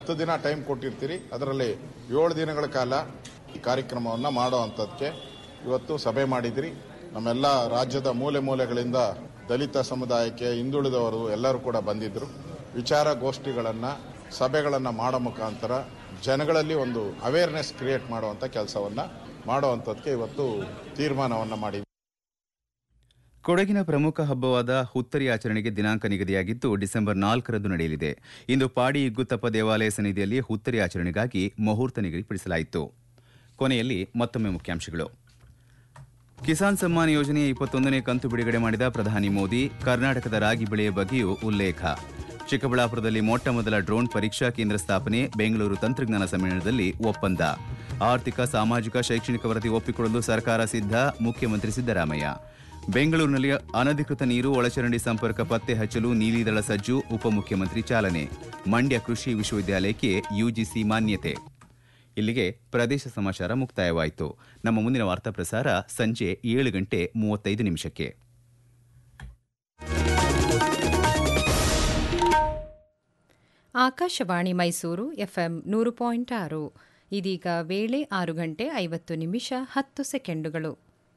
ಹತ್ತು ದಿನ ಟೈಮ್ ಕೊಟ್ಟಿರ್ತೀರಿ ಅದರಲ್ಲಿ ಏಳು ದಿನಗಳ ಕಾಲ ಈ ಕಾರ್ಯಕ್ರಮವನ್ನು ಮಾಡೋ ಅಂಥದ್ದಕ್ಕೆ ಇವತ್ತು ಸಭೆ ಮಾಡಿದಿರಿ ನಮ್ಮೆಲ್ಲ ರಾಜ್ಯದ ಮೂಲೆ ಮೂಲೆಗಳಿಂದ ದಲಿತ ಸಮುದಾಯಕ್ಕೆ ಹಿಂದುಳಿದವರು ಎಲ್ಲರೂ ಕೂಡ ಬಂದಿದ್ದರು ವಿಚಾರ ಗೋಷ್ಠಿಗಳನ್ನು ಸಭೆಗಳನ್ನು ಮಾಡೋ ಮುಖಾಂತರ ಜನಗಳಲ್ಲಿ ಒಂದು ಅವೇರ್ನೆಸ್ ಕ್ರಿಯೇಟ್ ಮಾಡುವಂಥ ಕೆಲಸವನ್ನು ಮಾಡುವಂಥದ್ದಕ್ಕೆ ಇವತ್ತು ತೀರ್ಮಾನವನ್ನು ಮಾಡಿದ್ವಿ ಕೊಡಗಿನ ಪ್ರಮುಖ ಹಬ್ಬವಾದ ಹುತ್ತರಿ ಆಚರಣೆಗೆ ದಿನಾಂಕ ನಿಗದಿಯಾಗಿದ್ದು ಡಿಸೆಂಬರ್ ನಾಲ್ಕರಂದು ನಡೆಯಲಿದೆ ಇಂದು ಪಾಡಿ ಇಗ್ಗುತ್ತಪ್ಪ ದೇವಾಲಯ ಸನ್ನಿಧಿಯಲ್ಲಿ ಹುತ್ತರಿ ಆಚರಣೆಗಾಗಿ ಮುಹೂರ್ತ ನಿಗದಿಪಡಿಸಲಾಯಿತು ಕೊನೆಯಲ್ಲಿ ಮತ್ತೊಮ್ಮೆ ಮುಖ್ಯಾಂಶಗಳು ಕಿಸಾನ್ ಸಮ್ಮಾನ್ ಯೋಜನೆಯ ಇಪ್ಪತ್ತೊಂದನೇ ಕಂತು ಬಿಡುಗಡೆ ಮಾಡಿದ ಪ್ರಧಾನಿ ಮೋದಿ ಕರ್ನಾಟಕದ ರಾಗಿ ಬೆಳೆಯ ಬಗ್ಗೆಯೂ ಉಲ್ಲೇಖ ಚಿಕ್ಕಬಳ್ಳಾಪುರದಲ್ಲಿ ಮೊಟ್ಟ ಮೊದಲ ಡ್ರೋನ್ ಪರೀಕ್ಷಾ ಕೇಂದ್ರ ಸ್ಥಾಪನೆ ಬೆಂಗಳೂರು ತಂತ್ರಜ್ಞಾನ ಸಮ್ಮೇಳನದಲ್ಲಿ ಒಪ್ಪಂದ ಆರ್ಥಿಕ ಸಾಮಾಜಿಕ ಶೈಕ್ಷಣಿಕ ವರದಿ ಒಪ್ಪಿಕೊಳ್ಳಲು ಸರ್ಕಾರ ಸಿದ್ಧ ಮುಖ್ಯಮಂತ್ರಿ ಸಿದ್ದರಾಮಯ್ಯ ಬೆಂಗಳೂರಿನಲ್ಲಿ ಅನಧಿಕೃತ ನೀರು ಒಳಚರಂಡಿ ಸಂಪರ್ಕ ಪತ್ತೆ ಹಚ್ಚಲು ನೀಲಿದಳ ಸಜ್ಜು ಉಪಮುಖ್ಯಮಂತ್ರಿ ಚಾಲನೆ ಮಂಡ್ಯ ಕೃಷಿ ವಿಶ್ವವಿದ್ಯಾಲಯಕ್ಕೆ ಯುಜಿಸಿ ಮಾನ್ಯತೆ ಇಲ್ಲಿಗೆ ಪ್ರದೇಶ ಸಮಾಚಾರ ಮುಕ್ತಾಯವಾಯಿತು ನಮ್ಮ ಮುಂದಿನ ವಾರ್ತಾ ಪ್ರಸಾರ ಸಂಜೆ ಏಳು ಗಂಟೆ ಮೂವತ್ತೈದು ನಿಮಿಷಕ್ಕೆ ಆಕಾಶವಾಣಿ ಮೈಸೂರು ಎಫ್ಎಂ ನೂರು ಪಾಯಿಂಟ್ ಆರು ಇದೀಗ ವೇಳೆ ಆರು ಗಂಟೆ ಐವತ್ತು ನಿಮಿಷ ಹತ್ತು ಸೆಕೆಂಡುಗಳು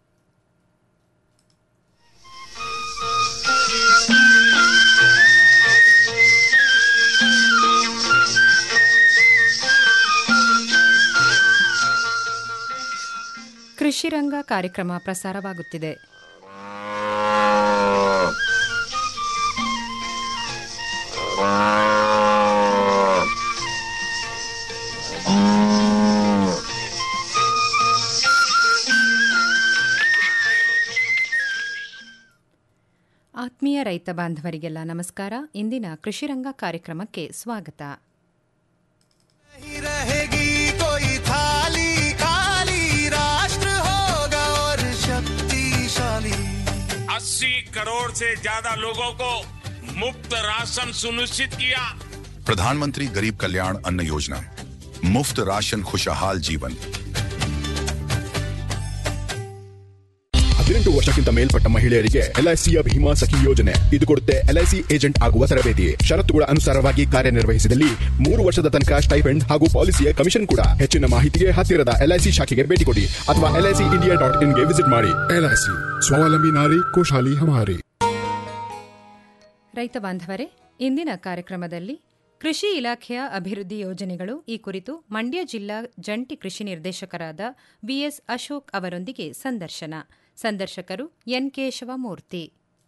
ಕೃಷಿ ರಂಗ ಕಾರ್ಯಕ್ರಮ ಪ್ರಸಾರವಾಗುತ್ತಿದೆ ಆತ್ಮೀಯ ರೈತ ಬಾಂಧವರಿಗೆಲ್ಲ ನಮಸ್ಕಾರ ಇಂದಿನ ಕೃಷಿರಂಗ ಕಾರ್ಯಕ್ರಮಕ್ಕೆ ಸ್ವಾಗತ रहेगी कोई थाली खाली राष्ट्र होगा और शक्तिशाली अस्सी करोड़ से ज्यादा लोगों को मुफ्त राशन सुनिश्चित किया प्रधानमंत्री गरीब कल्याण अन्न योजना मुफ्त राशन खुशहाल जीवन ಹದಿನೆಂಟು ವರ್ಷಕ್ಕಿಂತ ಮೇಲ್ಪಟ್ಟ ಮಹಿಳೆಯರಿಗೆ ಎಲ್ಐಸಿಯ ಭೀಮಾ ಸಖಿ ಯೋಜನೆ ಇದು ಕೊಡುತ್ತೆ ಎಲ್ಐಸಿ ಏಜೆಂಟ್ ಆಗುವ ತರಬೇತಿ ಷರತ್ತುಗಳ ಅನುಸಾರವಾಗಿ ಕಾರ್ಯನಿರ್ವಹಿಸಿದಲ್ಲಿ ಮೂರು ವರ್ಷದ ತನಕ ಸ್ಟೈಪೆಂಡ್ ಹಾಗೂ ಪಾಲಿಸಿಯ ಕಮಿಷನ್ ಕೂಡ ಹೆಚ್ಚಿನ ಮಾಹಿತಿಗೆ ಹತ್ತಿರದ ಎಲ್ಐಸಿ ಶಾಖೆಗೆ ಭೇಟಿ ಕೊಡಿ ಅಥವಾ ಎಲ್ಐಸಿ ಇಂಡಿಯಾ ಡಾಟ್ ಇನ್ಗೆ ವಿಸಿಟ್ ಮಾಡಿ ಎಲ್ಐಸಿ ಸ್ವಾವಲಂಬಿ ನಾರಿ ಕೋಶಾಲಿ ಹಮಾರಿ ರೈತ ಬಾಂಧವರೇ ಇಂದಿನ ಕಾರ್ಯಕ್ರಮದಲ್ಲಿ ಕೃಷಿ ಇಲಾಖೆಯ ಅಭಿವೃದ್ಧಿ ಯೋಜನೆಗಳು ಈ ಕುರಿತು ಮಂಡ್ಯ ಜಿಲ್ಲಾ ಜಂಟಿ ಕೃಷಿ ನಿರ್ದೇಶಕರಾದ ಬಿಎಸ್ ಅಶೋಕ್ ಅವರೊಂದಿಗೆ ಸಂದರ್ಶನ ಸಂದರ್ಶಕರು ಎನ್ ಕೇಶವಮೂರ್ತಿ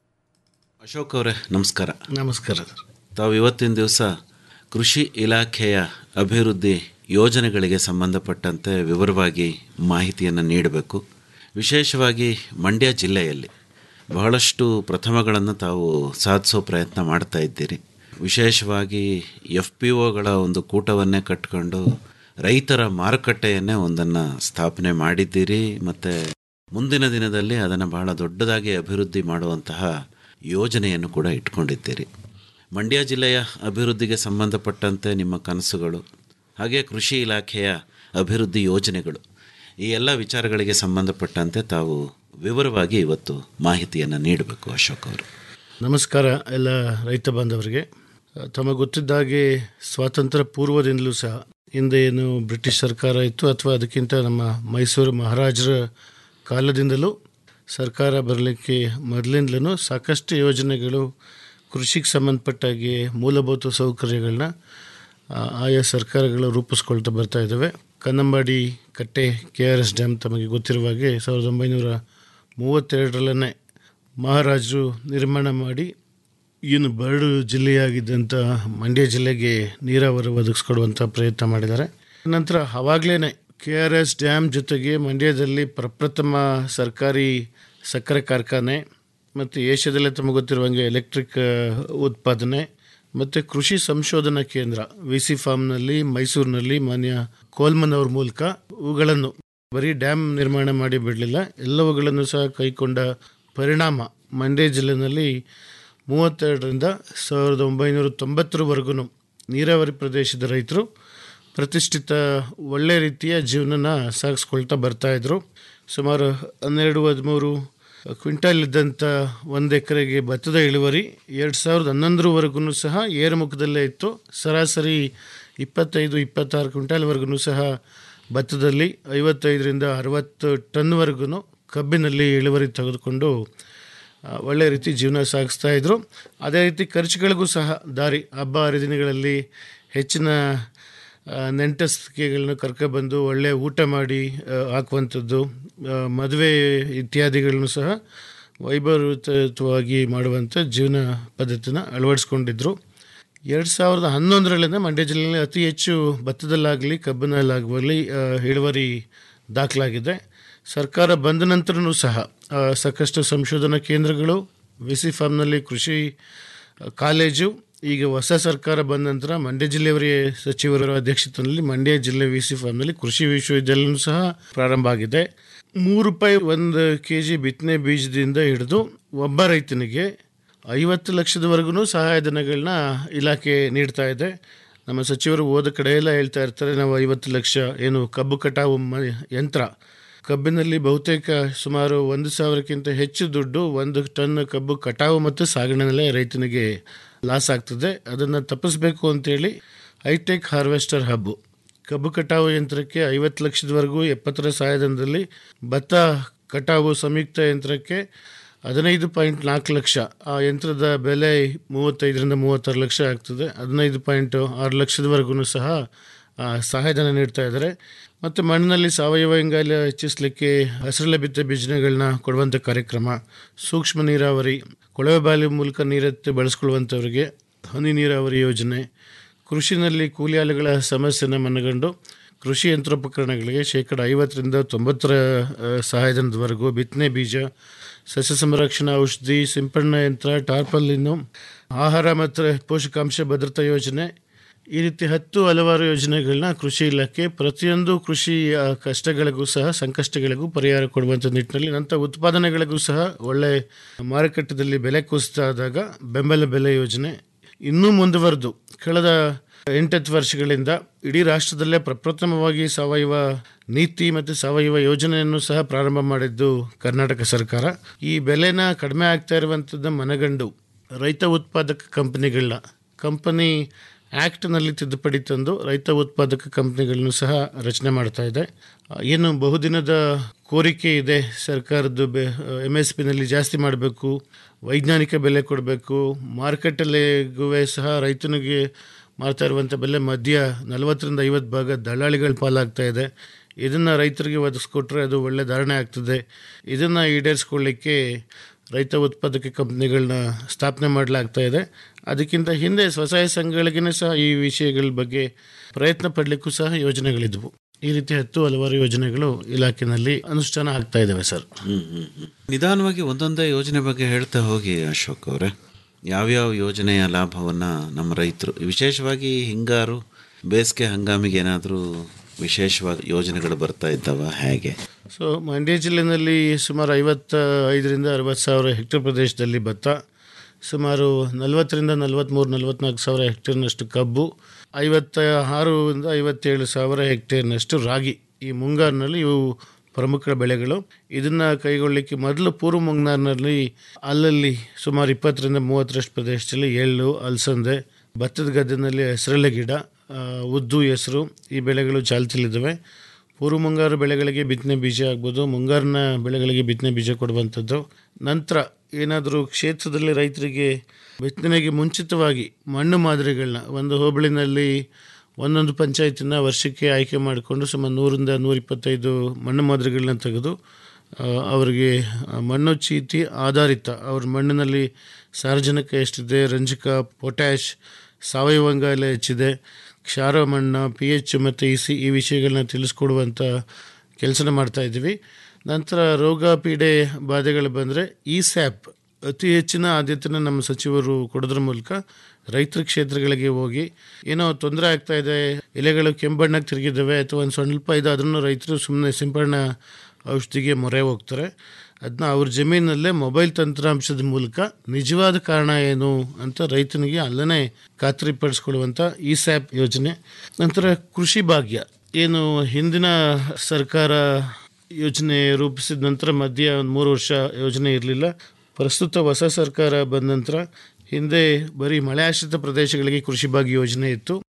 ಅಶೋಕ್ ಅವರೇ ನಮಸ್ಕಾರ ನಮಸ್ಕಾರ ಸರ್ ತಾವು ಇವತ್ತಿನ ದಿವಸ ಕೃಷಿ ಇಲಾಖೆಯ ಅಭಿವೃದ್ಧಿ ಯೋಜನೆಗಳಿಗೆ ಸಂಬಂಧಪಟ್ಟಂತೆ ವಿವರವಾಗಿ ಮಾಹಿತಿಯನ್ನು ನೀಡಬೇಕು ವಿಶೇಷವಾಗಿ ಮಂಡ್ಯ ಜಿಲ್ಲೆಯಲ್ಲಿ ಬಹಳಷ್ಟು ಪ್ರಥಮಗಳನ್ನು ತಾವು ಸಾಧಿಸೋ ಪ್ರಯತ್ನ ಮಾಡ್ತಾ ಇದ್ದೀರಿ ವಿಶೇಷವಾಗಿ ಎಫ್ ಪಿ ಒಗಳ ಒಂದು ಕೂಟವನ್ನೇ ಕಟ್ಕೊಂಡು ರೈತರ ಮಾರುಕಟ್ಟೆಯನ್ನೇ ಒಂದನ್ನು ಸ್ಥಾಪನೆ ಮಾಡಿದ್ದೀರಿ ಮತ್ತು ಮುಂದಿನ ದಿನದಲ್ಲಿ ಅದನ್ನು ಬಹಳ ದೊಡ್ಡದಾಗಿ ಅಭಿವೃದ್ಧಿ ಮಾಡುವಂತಹ ಯೋಜನೆಯನ್ನು ಕೂಡ ಇಟ್ಕೊಂಡಿದ್ದೀರಿ ಮಂಡ್ಯ ಜಿಲ್ಲೆಯ ಅಭಿವೃದ್ಧಿಗೆ ಸಂಬಂಧಪಟ್ಟಂತೆ ನಿಮ್ಮ ಕನಸುಗಳು ಹಾಗೆ ಕೃಷಿ ಇಲಾಖೆಯ ಅಭಿವೃದ್ಧಿ ಯೋಜನೆಗಳು ಈ ಎಲ್ಲ ವಿಚಾರಗಳಿಗೆ ಸಂಬಂಧಪಟ್ಟಂತೆ ತಾವು ವಿವರವಾಗಿ ಇವತ್ತು ಮಾಹಿತಿಯನ್ನು ನೀಡಬೇಕು ಅಶೋಕ್ ಅವರು ನಮಸ್ಕಾರ ಎಲ್ಲ ರೈತ ಬಾಂಧವರಿಗೆ ತಮಗೆ ಗೊತ್ತಿದ್ದಾಗೆ ಸ್ವಾತಂತ್ರ್ಯ ಪೂರ್ವದಿಂದಲೂ ಸಹ ಹಿಂದೆ ಏನು ಬ್ರಿಟಿಷ್ ಸರ್ಕಾರ ಇತ್ತು ಅಥವಾ ಅದಕ್ಕಿಂತ ನಮ್ಮ ಮೈಸೂರು ಮಹಾರಾಜರ ಕಾಲದಿಂದಲೂ ಸರ್ಕಾರ ಬರಲಿಕ್ಕೆ ಮೊದಲಿಂದಲೂ ಸಾಕಷ್ಟು ಯೋಜನೆಗಳು ಕೃಷಿಗೆ ಸಂಬಂಧಪಟ್ಟಾಗೆ ಮೂಲಭೂತ ಸೌಕರ್ಯಗಳನ್ನ ಆ, ಆಯಾ ಸರ್ಕಾರಗಳು ರೂಪಿಸ್ಕೊಳ್ತಾ ಬರ್ತಾ ಇದ್ದಾವೆ ಕನ್ನಂಬಾಡಿ ಕಟ್ಟೆ ಕೆ ಆರ್ ಎಸ್ ಡ್ಯಾಮ್ ತಮಗೆ ಗೊತ್ತಿರುವ ಹಾಗೆ ಸಾವಿರದ ಒಂಬೈನೂರ ಮೂವತ್ತೆರಡರಲ್ಲೇ ಮಹಾರಾಜರು ನಿರ್ಮಾಣ ಮಾಡಿ ಏನು ಬರಡು ಜಿಲ್ಲೆಯಾಗಿದ್ದಂಥ ಮಂಡ್ಯ ಜಿಲ್ಲೆಗೆ ನೀರಾವರಿ ಒದಗಿಸ್ಕೊಡುವಂಥ ಪ್ರಯತ್ನ ಮಾಡಿದ್ದಾರೆ ನಂತರ ಅವಾಗಲೇ ಕೆ ಆರ್ ಎಸ್ ಡ್ಯಾಮ್ ಜೊತೆಗೆ ಮಂಡ್ಯದಲ್ಲಿ ಪ್ರಪ್ರಥಮ ಸರ್ಕಾರಿ ಸಕ್ಕರೆ ಕಾರ್ಖಾನೆ ಮತ್ತು ಏಷ್ಯಾದಲ್ಲೇ ತಮಗೆ ಗೊತ್ತಿರುವಂಗೆ ಎಲೆಕ್ಟ್ರಿಕ್ ಉತ್ಪಾದನೆ ಮತ್ತು ಕೃಷಿ ಸಂಶೋಧನಾ ಕೇಂದ್ರ ವಿ ಸಿ ಫಾರ್ಮ್ನಲ್ಲಿ ಮೈಸೂರಿನಲ್ಲಿ ಮಾನ್ಯ ಕೋಲ್ಮನ್ ಅವ್ರ ಮೂಲಕ ಇವುಗಳನ್ನು ಬರೀ ಡ್ಯಾಮ್ ನಿರ್ಮಾಣ ಮಾಡಿ ಬಿಡಲಿಲ್ಲ ಎಲ್ಲವುಗಳನ್ನು ಸಹ ಕೈಕೊಂಡ ಪರಿಣಾಮ ಮಂಡ್ಯ ಜಿಲ್ಲೆಯಲ್ಲಿ ಮೂವತ್ತೆರಡರಿಂದ ಸಾವಿರದ ಒಂಬೈನೂರ ತೊಂಬತ್ತರವರೆಗೂ ನೀರಾವರಿ ಪ್ರದೇಶದ ರೈತರು ಪ್ರತಿಷ್ಠಿತ ಒಳ್ಳೆ ರೀತಿಯ ಜೀವನನ ಸಾಗಿಸ್ಕೊಳ್ತಾ ಬರ್ತಾಯಿದ್ರು ಸುಮಾರು ಹನ್ನೆರಡು ಹದಿಮೂರು ಕ್ವಿಂಟಲ್ ಇದ್ದಂಥ ಒಂದು ಎಕರೆಗೆ ಭತ್ತದ ಇಳುವರಿ ಎರಡು ಸಾವಿರದ ಹನ್ನೊಂದರವರೆಗೂ ಸಹ ಏರುಮುಖದಲ್ಲೇ ಇತ್ತು ಸರಾಸರಿ ಇಪ್ಪತ್ತೈದು ಇಪ್ಪತ್ತಾರು ಕ್ವಿಂಟಾಲ್ವರೆಗೂ ಸಹ ಭತ್ತದಲ್ಲಿ ಐವತ್ತೈದರಿಂದ ಅರವತ್ತು ಟನ್ವರೆಗೂ ಕಬ್ಬಿನಲ್ಲಿ ಇಳುವರಿ ತೆಗೆದುಕೊಂಡು ಆ, ಒಳ್ಳೆ ರೀತಿ ಜೀವನ ಸಾಗಿಸ್ತಾ ಇದ್ರು ಅದೇ ರೀತಿ ಖರ್ಚುಗಳಿಗೂ ಸಹ ದಾರಿ ಹಬ್ಬ ಹರಿದಿನಗಳಲ್ಲಿ ಹೆಚ್ಚಿನ ಆ, ನೆಂಟಸ್ತಿಕೆಗಳನ್ನ ಕರ್ಕೊಬಂದು ಒಳ್ಳೆ ಊಟ ಮಾಡಿ ಆ, ಹಾಕುವಂಥದ್ದು ಆ, ಮದುವೆ ಇತ್ಯಾದಿಗಳನ್ನು ಸಹ ವೈಭವಯುತವಾಗಿ ಮಾಡುವಂಥ ಜೀವನ ಪದ್ಧತಿನ ಅಳವಡಿಸ್ಕೊಂಡಿದ್ರು ಎರಡು ಸಾವಿರದ ಹನ್ನೊಂದರಲ್ಲಿಂದ ಮಂಡ್ಯ ಜಿಲ್ಲೆಯಲ್ಲಿ ಅತಿ ಹೆಚ್ಚು ಭತ್ತದಲ್ಲಾಗಲಿ ಕಬ್ಬಿನಲ್ಲಾಗಲಿ ಆ, ಇಳುವರಿ ದಾಖಲಾಗಿದೆ ಸರ್ಕಾರ ಬಂದ ನಂತರನೂ ಸಹ ಆ, ಸಾಕಷ್ಟು ಸಂಶೋಧನಾ ಕೇಂದ್ರಗಳು ವಿ ಸಿ ಫಾರ್ಮ್ನಲ್ಲಿ ಕೃಷಿ ಆ, ಕಾಲೇಜು ಈಗ ಹೊಸ ಸರ್ಕಾರ ಬಂದ ನಂತರ ಮಂಡ್ಯ ಜಿಲ್ಲೆಯವರ ಸಚಿವರ ಅಧ್ಯಕ್ಷತೆಯಲ್ಲಿ ಮಂಡ್ಯ ಜಿಲ್ಲೆ ವಿ ಸಿ ಫಾರ್ಮ್ನಲ್ಲಿ ಕೃಷಿ ವಿಶ್ವವಿದ್ಯಾಲಯನೂ ಸಹ ಪ್ರಾರಂಭ ಆಗಿದೆ ಮೂರು ರೂಪಾಯಿ ಒಂದು ಕೆ ಜಿ ಬಿತ್ತನೆ ಬೀಜದಿಂದ ಹಿಡಿದು ಒಬ್ಬ ರೈತನಿಗೆ ಐವತ್ತು ಲಕ್ಷದವರೆಗೂ ಸಹಾಯಧನಗಳನ್ನ ಇಲಾಖೆ ನೀಡ್ತಾ ಇದೆ ನಮ್ಮ ಸಚಿವರು ಹೋದ ಕಡೆ ಎಲ್ಲ ಹೇಳ್ತಾ ಇರ್ತಾರೆ ನಾವು ಐವತ್ತು ಲಕ್ಷ ಏನು ಕಬ್ಬು ಕಟಾವು ಮ ಯಂತ್ರ ಕಬ್ಬಿನಲ್ಲಿ ಬಹುತೇಕ ಸುಮಾರು ಒಂದು ಸಾವಿರಕ್ಕಿಂತ ಹೆಚ್ಚು ದುಡ್ಡು ಒಂದು ಟನ್ ಕಬ್ಬು ಕಟಾವು ಮತ್ತು ಸಾಗಣೆನಲ್ಲೇ ರೈತನಿಗೆ ಲಾಸ್ ಆಗ್ತದೆ ಅದನ್ನು ತಪ್ಪಿಸ್ಬೇಕು ಅಂತೇಳಿ ಹೈಟೆಕ್ ಹಾರ್ವೆಸ್ಟರ್ ಹಬ್ಬು ಕಬ್ಬು ಕಟಾವು ಯಂತ್ರಕ್ಕೆ ಐವತ್ತು ಲಕ್ಷದವರೆಗೂ ಎಪ್ಪತ್ತರ ಸಹಾಯಧನದಲ್ಲಿ ಭತ್ತ ಕಟಾವು ಸಂಯುಕ್ತ ಯಂತ್ರಕ್ಕೆ ಹದಿನೈದು ಪಾಯಿಂಟ್ ನಾಲ್ಕು ಲಕ್ಷ ಆ ಯಂತ್ರದ ಬೆಲೆ ಮೂವತ್ತೈದರಿಂದ ಮೂವತ್ತಾರು ಲಕ್ಷ ಆಗ್ತದೆ ಹದಿನೈದು ಪಾಯಿಂಟ್ ಆರು ಲಕ್ಷದವರೆಗೂ ಸಹ ಆ, ಸಹಾಯಧನ ನೀಡ್ತಾ ಇದ್ದಾರೆ ಮತ್ತು ಮಣ್ಣಿನಲ್ಲಿ ಸಾವಯವ ಇಂಗಾಲ ಹೆಚ್ಚಿಸಲಿಕ್ಕೆ ಹಸಿರೆಲೆ ಬಿತ್ತೆ ಬೀಜಗಳನ್ನ ಕೊಡುವಂಥ ಕಾರ್ಯಕ್ರಮ ಸೂಕ್ಷ್ಮ ನೀರಾವರಿ ಕೊಳವೆ ಬಾವಿ ಮೂಲಕ ನೀರೆತ್ತಿ ಬಳಸ್ಕೊಳ್ಳುವಂಥವ್ರಿಗೆ ಹನಿ ನೀರಾವರಿ ಯೋಜನೆ ಕೃಷಿನಲ್ಲಿ ಕೂಲಿ ಆಳುಗಳ ಸಮಸ್ಯೆನ ಮನಗಂಡು ಕೃಷಿ ಯಂತ್ರೋಪಕರಣಗಳಿಗೆ ಶೇಕಡ ಐವತ್ತರಿಂದ ತೊಂಬತ್ತರ ಆ, ಸಹಾಯಧನದವರೆಗೂ ಬಿತ್ತನೆ ಬೀಜ ಸಸ್ಯ ಸಂರಕ್ಷಣಾ ಔಷಧಿ ಸಿಂಪಡಣಾ ಯಂತ್ರ ಟಾರ್ಪಲ್ಲಿನ್ನು ಆಹಾರ ಮತ್ತು ಪೋಷಕಾಂಶ ಭದ್ರತಾ ಯೋಜನೆ ಈ ರೀತಿ ಹತ್ತು ಹಲವಾರು ಯೋಜನೆಗಳನ್ನ ಕೃಷಿ ಇಲಾಖೆ ಪ್ರತಿಯೊಂದು ಕೃಷಿ ಆ, ಕಷ್ಟಗಳಿಗೂ ಸಹ ಸಂಕಷ್ಟಗಳಿಗೂ ಪರಿಹಾರ ಕೊಡುವಂಥ ನಿಟ್ಟಿನಲ್ಲಿ ನಂತರ ಉತ್ಪಾದನೆಗಳಿಗೂ ಸಹ ಒಳ್ಳೆ ಮಾರುಕಟ್ಟೆಯಲ್ಲಿ ಬೆಲೆ ಕುಸಿತ ಆದಾಗ ಬೆಂಬಲ ಬೆಲೆ ಯೋಜನೆ ಇನ್ನೂ ಮುಂದುವರೆದು ಕಳೆದ ಎಂಟತ್ತು ವರ್ಷಗಳಿಂದ ಇಡೀ ರಾಷ್ಟ್ರದಲ್ಲೇ ಪ್ರಪ್ರಥಮವಾಗಿ ಸಾವಯವ ನೀತಿ ಮತ್ತು ಸಾವಯವ ಯೋಜನೆಯನ್ನು ಸಹ ಪ್ರಾರಂಭ ಮಾಡಿದ್ದು ಕರ್ನಾಟಕ ಸರ್ಕಾರ ಈ ಬೆಲೆನ ಕಡಿಮೆ ಆಗ್ತಾ ಇರುವಂಥದ್ದು ಮನಗಂಡು ರೈತ ಉತ್ಪಾದಕ ಕಂಪನಿಗಳನ್ನ ಕಂಪನಿ ಆ್ಯಕ್ಟ್ನಲ್ಲಿ ತಿದ್ದುಪಡಿ ತಂದು ರೈತ ಉತ್ಪಾದಕ ಕಂಪ್ನಿಗಳನ್ನು ಸಹ ರಚನೆ ಮಾಡ್ತಾ ಇದೆ ಆ, ಏನು ಬಹುದಿನದ ಕೋರಿಕೆ ಇದೆ ಸರ್ಕಾರದ್ದು ಎಮ್ ಎಸ್ ಪಿನಲ್ಲಿ ಜಾಸ್ತಿ ಮಾಡಬೇಕು ವೈಜ್ಞಾನಿಕ ಬೆಲೆ ಕೊಡಬೇಕು ಮಾರುಕಟ್ಟೆಲೆಗೂ ಸಹ ರೈತನಿಗೆ ಮಾರ್ತಾ ಇರುವಂಥ ಬೆಲೆ ಮಧ್ಯ ನಲವತ್ತರಿಂದ ಐವತ್ತು ಭಾಗ ದಳ್ಳಾಳಿಗಳ ಪಾಲಾಗ್ತಾ ಇದೆ ಇದನ್ನು ರೈತರಿಗೆ ಒದಗಿಸ್ಕೊಟ್ರೆ ಅದು ಒಳ್ಳೆ ಧಾರಣೆ ಆಗ್ತದೆ ಇದನ್ನು ಈಡೇರಿಸ್ಕೊಳ್ಳಿಕ್ಕೆ ರೈತ ಉತ್ಪಾದಕ ಕಂಪ್ನಿಗಳನ್ನ ಸ್ಥಾಪನೆ ಮಾಡಲಾಗ್ತಾ ಇದೆ ಅದಕ್ಕಿಂತ ಹಿಂದೆ ಸ್ವಸಹಾಯ ಸಂಘಗಳಿಗೇ ಸಹ ಈ ವಿಷಯಗಳ ಬಗ್ಗೆ ಪ್ರಯತ್ನ ಪಡಲಿಕ್ಕೂ ಸಹ ಯೋಜನೆಗಳಿದ್ವು ಈ ರೀತಿ ಹತ್ತು ಹಲವಾರು ಯೋಜನೆಗಳು ಇಲಾಖೆನಲ್ಲಿ ಅನುಷ್ಠಾನ ಆಗ್ತಾ ಇದ್ದಾವೆ ಸರ್ ಹ್ಮ್, ಹ್ಮ್, ಹ್ಮ್. ನಿಧಾನವಾಗಿ ಒಂದೊಂದೇ ಯೋಜನೆ ಬಗ್ಗೆ ಹೇಳ್ತಾ ಹೋಗಿ ಅಶೋಕ್ ಅವರೇ ಯಾವ್ಯಾವ ಯೋಜನೆಯ ಲಾಭವನ್ನು ನಮ್ಮ ರೈತರು ವಿಶೇಷವಾಗಿ ಹಿಂಗಾರು ಬೇಸಿಗೆ ಹಂಗಾಮಿಗೆ ಏನಾದರೂ ವಿಶೇಷವಾದ ಯೋಜನೆಗಳು ಬರ್ತಾ ಇದ್ದಾವ ಹೇಗೆ ಸೊ ಮಂಡ್ಯ ಜಿಲ್ಲೆಯಲ್ಲಿ ಸುಮಾರು ಐವತ್ತ ಐದರಿಂದ ಅರವತ್ತು ಸಾವಿರ ಹೆಕ್ಟೇರ್ ಪ್ರದೇಶದಲ್ಲಿ ಭತ್ತ ಸುಮಾರು ನಲವತ್ತರಿಂದ ನಲವತ್ತ್ಮೂರು ನಲವತ್ತ್ನಾಲ್ಕು ಸಾವಿರ ಹೆಕ್ಟೇರ್ನಷ್ಟು ಕಬ್ಬು ಐವತ್ತ ಆರರಿಂದ ಐವತ್ತೇಳು ಸಾವಿರ ಹೆಕ್ಟೇರ್ನಷ್ಟು ರಾಗಿ ಈ ಮುಂಗಾರಿನಲ್ಲಿ ಇವು ಪ್ರಮುಖ ಬೆಳೆಗಳು ಇದನ್ನು ಕೈಗೊಳ್ಳಲಿಕ್ಕೆ ಮೊದಲು ಪೂರ್ವ ಮುಂಗಾರಿನಲ್ಲಿ ಅಲ್ಲಲ್ಲಿ ಸುಮಾರು ಇಪ್ಪತ್ತರಿಂದ ಮೂವತ್ತರಷ್ಟು ಪ್ರದೇಶದಲ್ಲಿ ಎಳ್ಳು ಅಲಸಂದೆ ಭತ್ತದ ಗದ್ದೆನಲ್ಲಿ ಹೆಸರಳೆ ಗಿಡ ಆ, ಉದ್ದು ಹೆಸರು ಈ ಬೆಳೆಗಳು ಚಾಲ್ತಿಲಿದ್ದಾವೆ ಪೂರ್ವ ಮುಂಗಾರು ಬೆಳೆಗಳಿಗೆ ಬಿತ್ತನೆ ಬೀಜ ಆಗ್ಬೋದು ಮುಂಗಾರಿನ ಬೆಳೆಗಳಿಗೆ ಬಿತ್ತನೆ ಬೀಜ ಕೊಡುವಂಥದ್ದು ನಂತರ ಏನಾದರೂ ಕ್ಷೇತ್ರದಲ್ಲಿ ರೈತರಿಗೆ ಬಿತ್ತನೆಗೆ ಮುಂಚಿತವಾಗಿ ಮಣ್ಣು ಮಾದರಿಗಳನ್ನ ಒಂದು ಹೋಬಳಿನಲ್ಲಿ ಒಂದೊಂದು ಪಂಚಾಯತಿನ ವರ್ಷಕ್ಕೆ ಆಯ್ಕೆ ಮಾಡಿಕೊಂಡು ಸುಮಾರು ನೂರಿಂದ ನೂರಿಪ್ಪತ್ತೈದು ಮಣ್ಣು ಮಾದರಿಗಳನ್ನ ತೆಗೆದು ಆ, ಅವರಿಗೆ ಆ, ಮಣ್ಣು ಚೀಟಿ ಆಧಾರಿತ ಅವ್ರ ಮಣ್ಣಿನಲ್ಲಿ ಸಾರಜನಕ ಎಷ್ಟಿದೆ ರಂಜಕ ಪೊಟ್ಯಾಶ್ ಸಾವಯವ ಅಂಗಾಲ ಹೆಚ್ಚಿದೆ ಕ್ಷಾರ ಮಣ್ಣು ಪಿ ಎಚ್ ಮತ್ತು ಇ ಸಿ ಈ ವಿಷಯಗಳನ್ನ ತಿಳಿಸ್ಕೊಡುವಂಥ ಕೆಲಸನ ಮಾಡ್ತಾ ಇದ್ದೀವಿ ನಂತರ ರೋಗ ಪೀಡೆ ಬಾಧೆಗಳು ಬಂದರೆ ಈ ಸ್ಯಾಪ್ ಅತಿ ಹೆಚ್ಚಿನ ಆದ್ಯತೆನ ನಮ್ಮ ಸಚಿವರು ಕೊಡೋದ್ರ ಮೂಲಕ ರೈತರ ಕ್ಷೇತ್ರಗಳಿಗೆ ಹೋಗಿ ಏನೋ ತೊಂದರೆ ಆಗ್ತಾ ಇದೆ ಎಲೆಗಳು ಕೆಂಬಣ್ಣಕ್ಕೆ ತಿರುಗಿದ್ದಾವೆ ಅಥವಾ ಒಂದು ಸ್ವಲ್ಪ ಇದೆ ಅದನ್ನು ರೈತರು ಸುಮ್ಮನೆ ಸಿಂಪಡಣಾ ಔಷಧಿಗೆ ಮೊರೆ ಹೋಗ್ತಾರೆ ಅದನ್ನ ಅವ್ರ ಜಮೀನಲ್ಲೇ ಮೊಬೈಲ್ ತಂತ್ರಾಂಶದ ಮೂಲಕ ನಿಜವಾದ ಕಾರಣ ಏನು ಅಂತ ರೈತನಿಗೆ ಅಲ್ಲೇ ಖಾತ್ರಿಪಡಿಸ್ಕೊಳ್ಳುವಂಥ ಈ ಸ್ಯಾಪ್ ಯೋಜನೆ ನಂತರ ಕೃಷಿ ಭಾಗ್ಯ ಏನು ಹಿಂದಿನ ಸರ್ಕಾರ ಯೋಜನೆ ರೂಪಿಸಿದ ನಂತರ ಮಧ್ಯ ಒಂದು ಮೂರು ವರ್ಷ ಯೋಜನೆ ಇರಲಿಲ್ಲ ಪ್ರಸ್ತುತ ಹೊಸ ಸರ್ಕಾರ ಬಂದ ನಂತರ ಹಿಂದೆ ಬರೀ ಮಳೆ ಆಶ್ರಿತ ಪ್ರದೇಶಗಳಿಗೆ ಕೃಷಿ ಭಾಗ್ಯ ಯೋಜನೆ ಇತ್ತು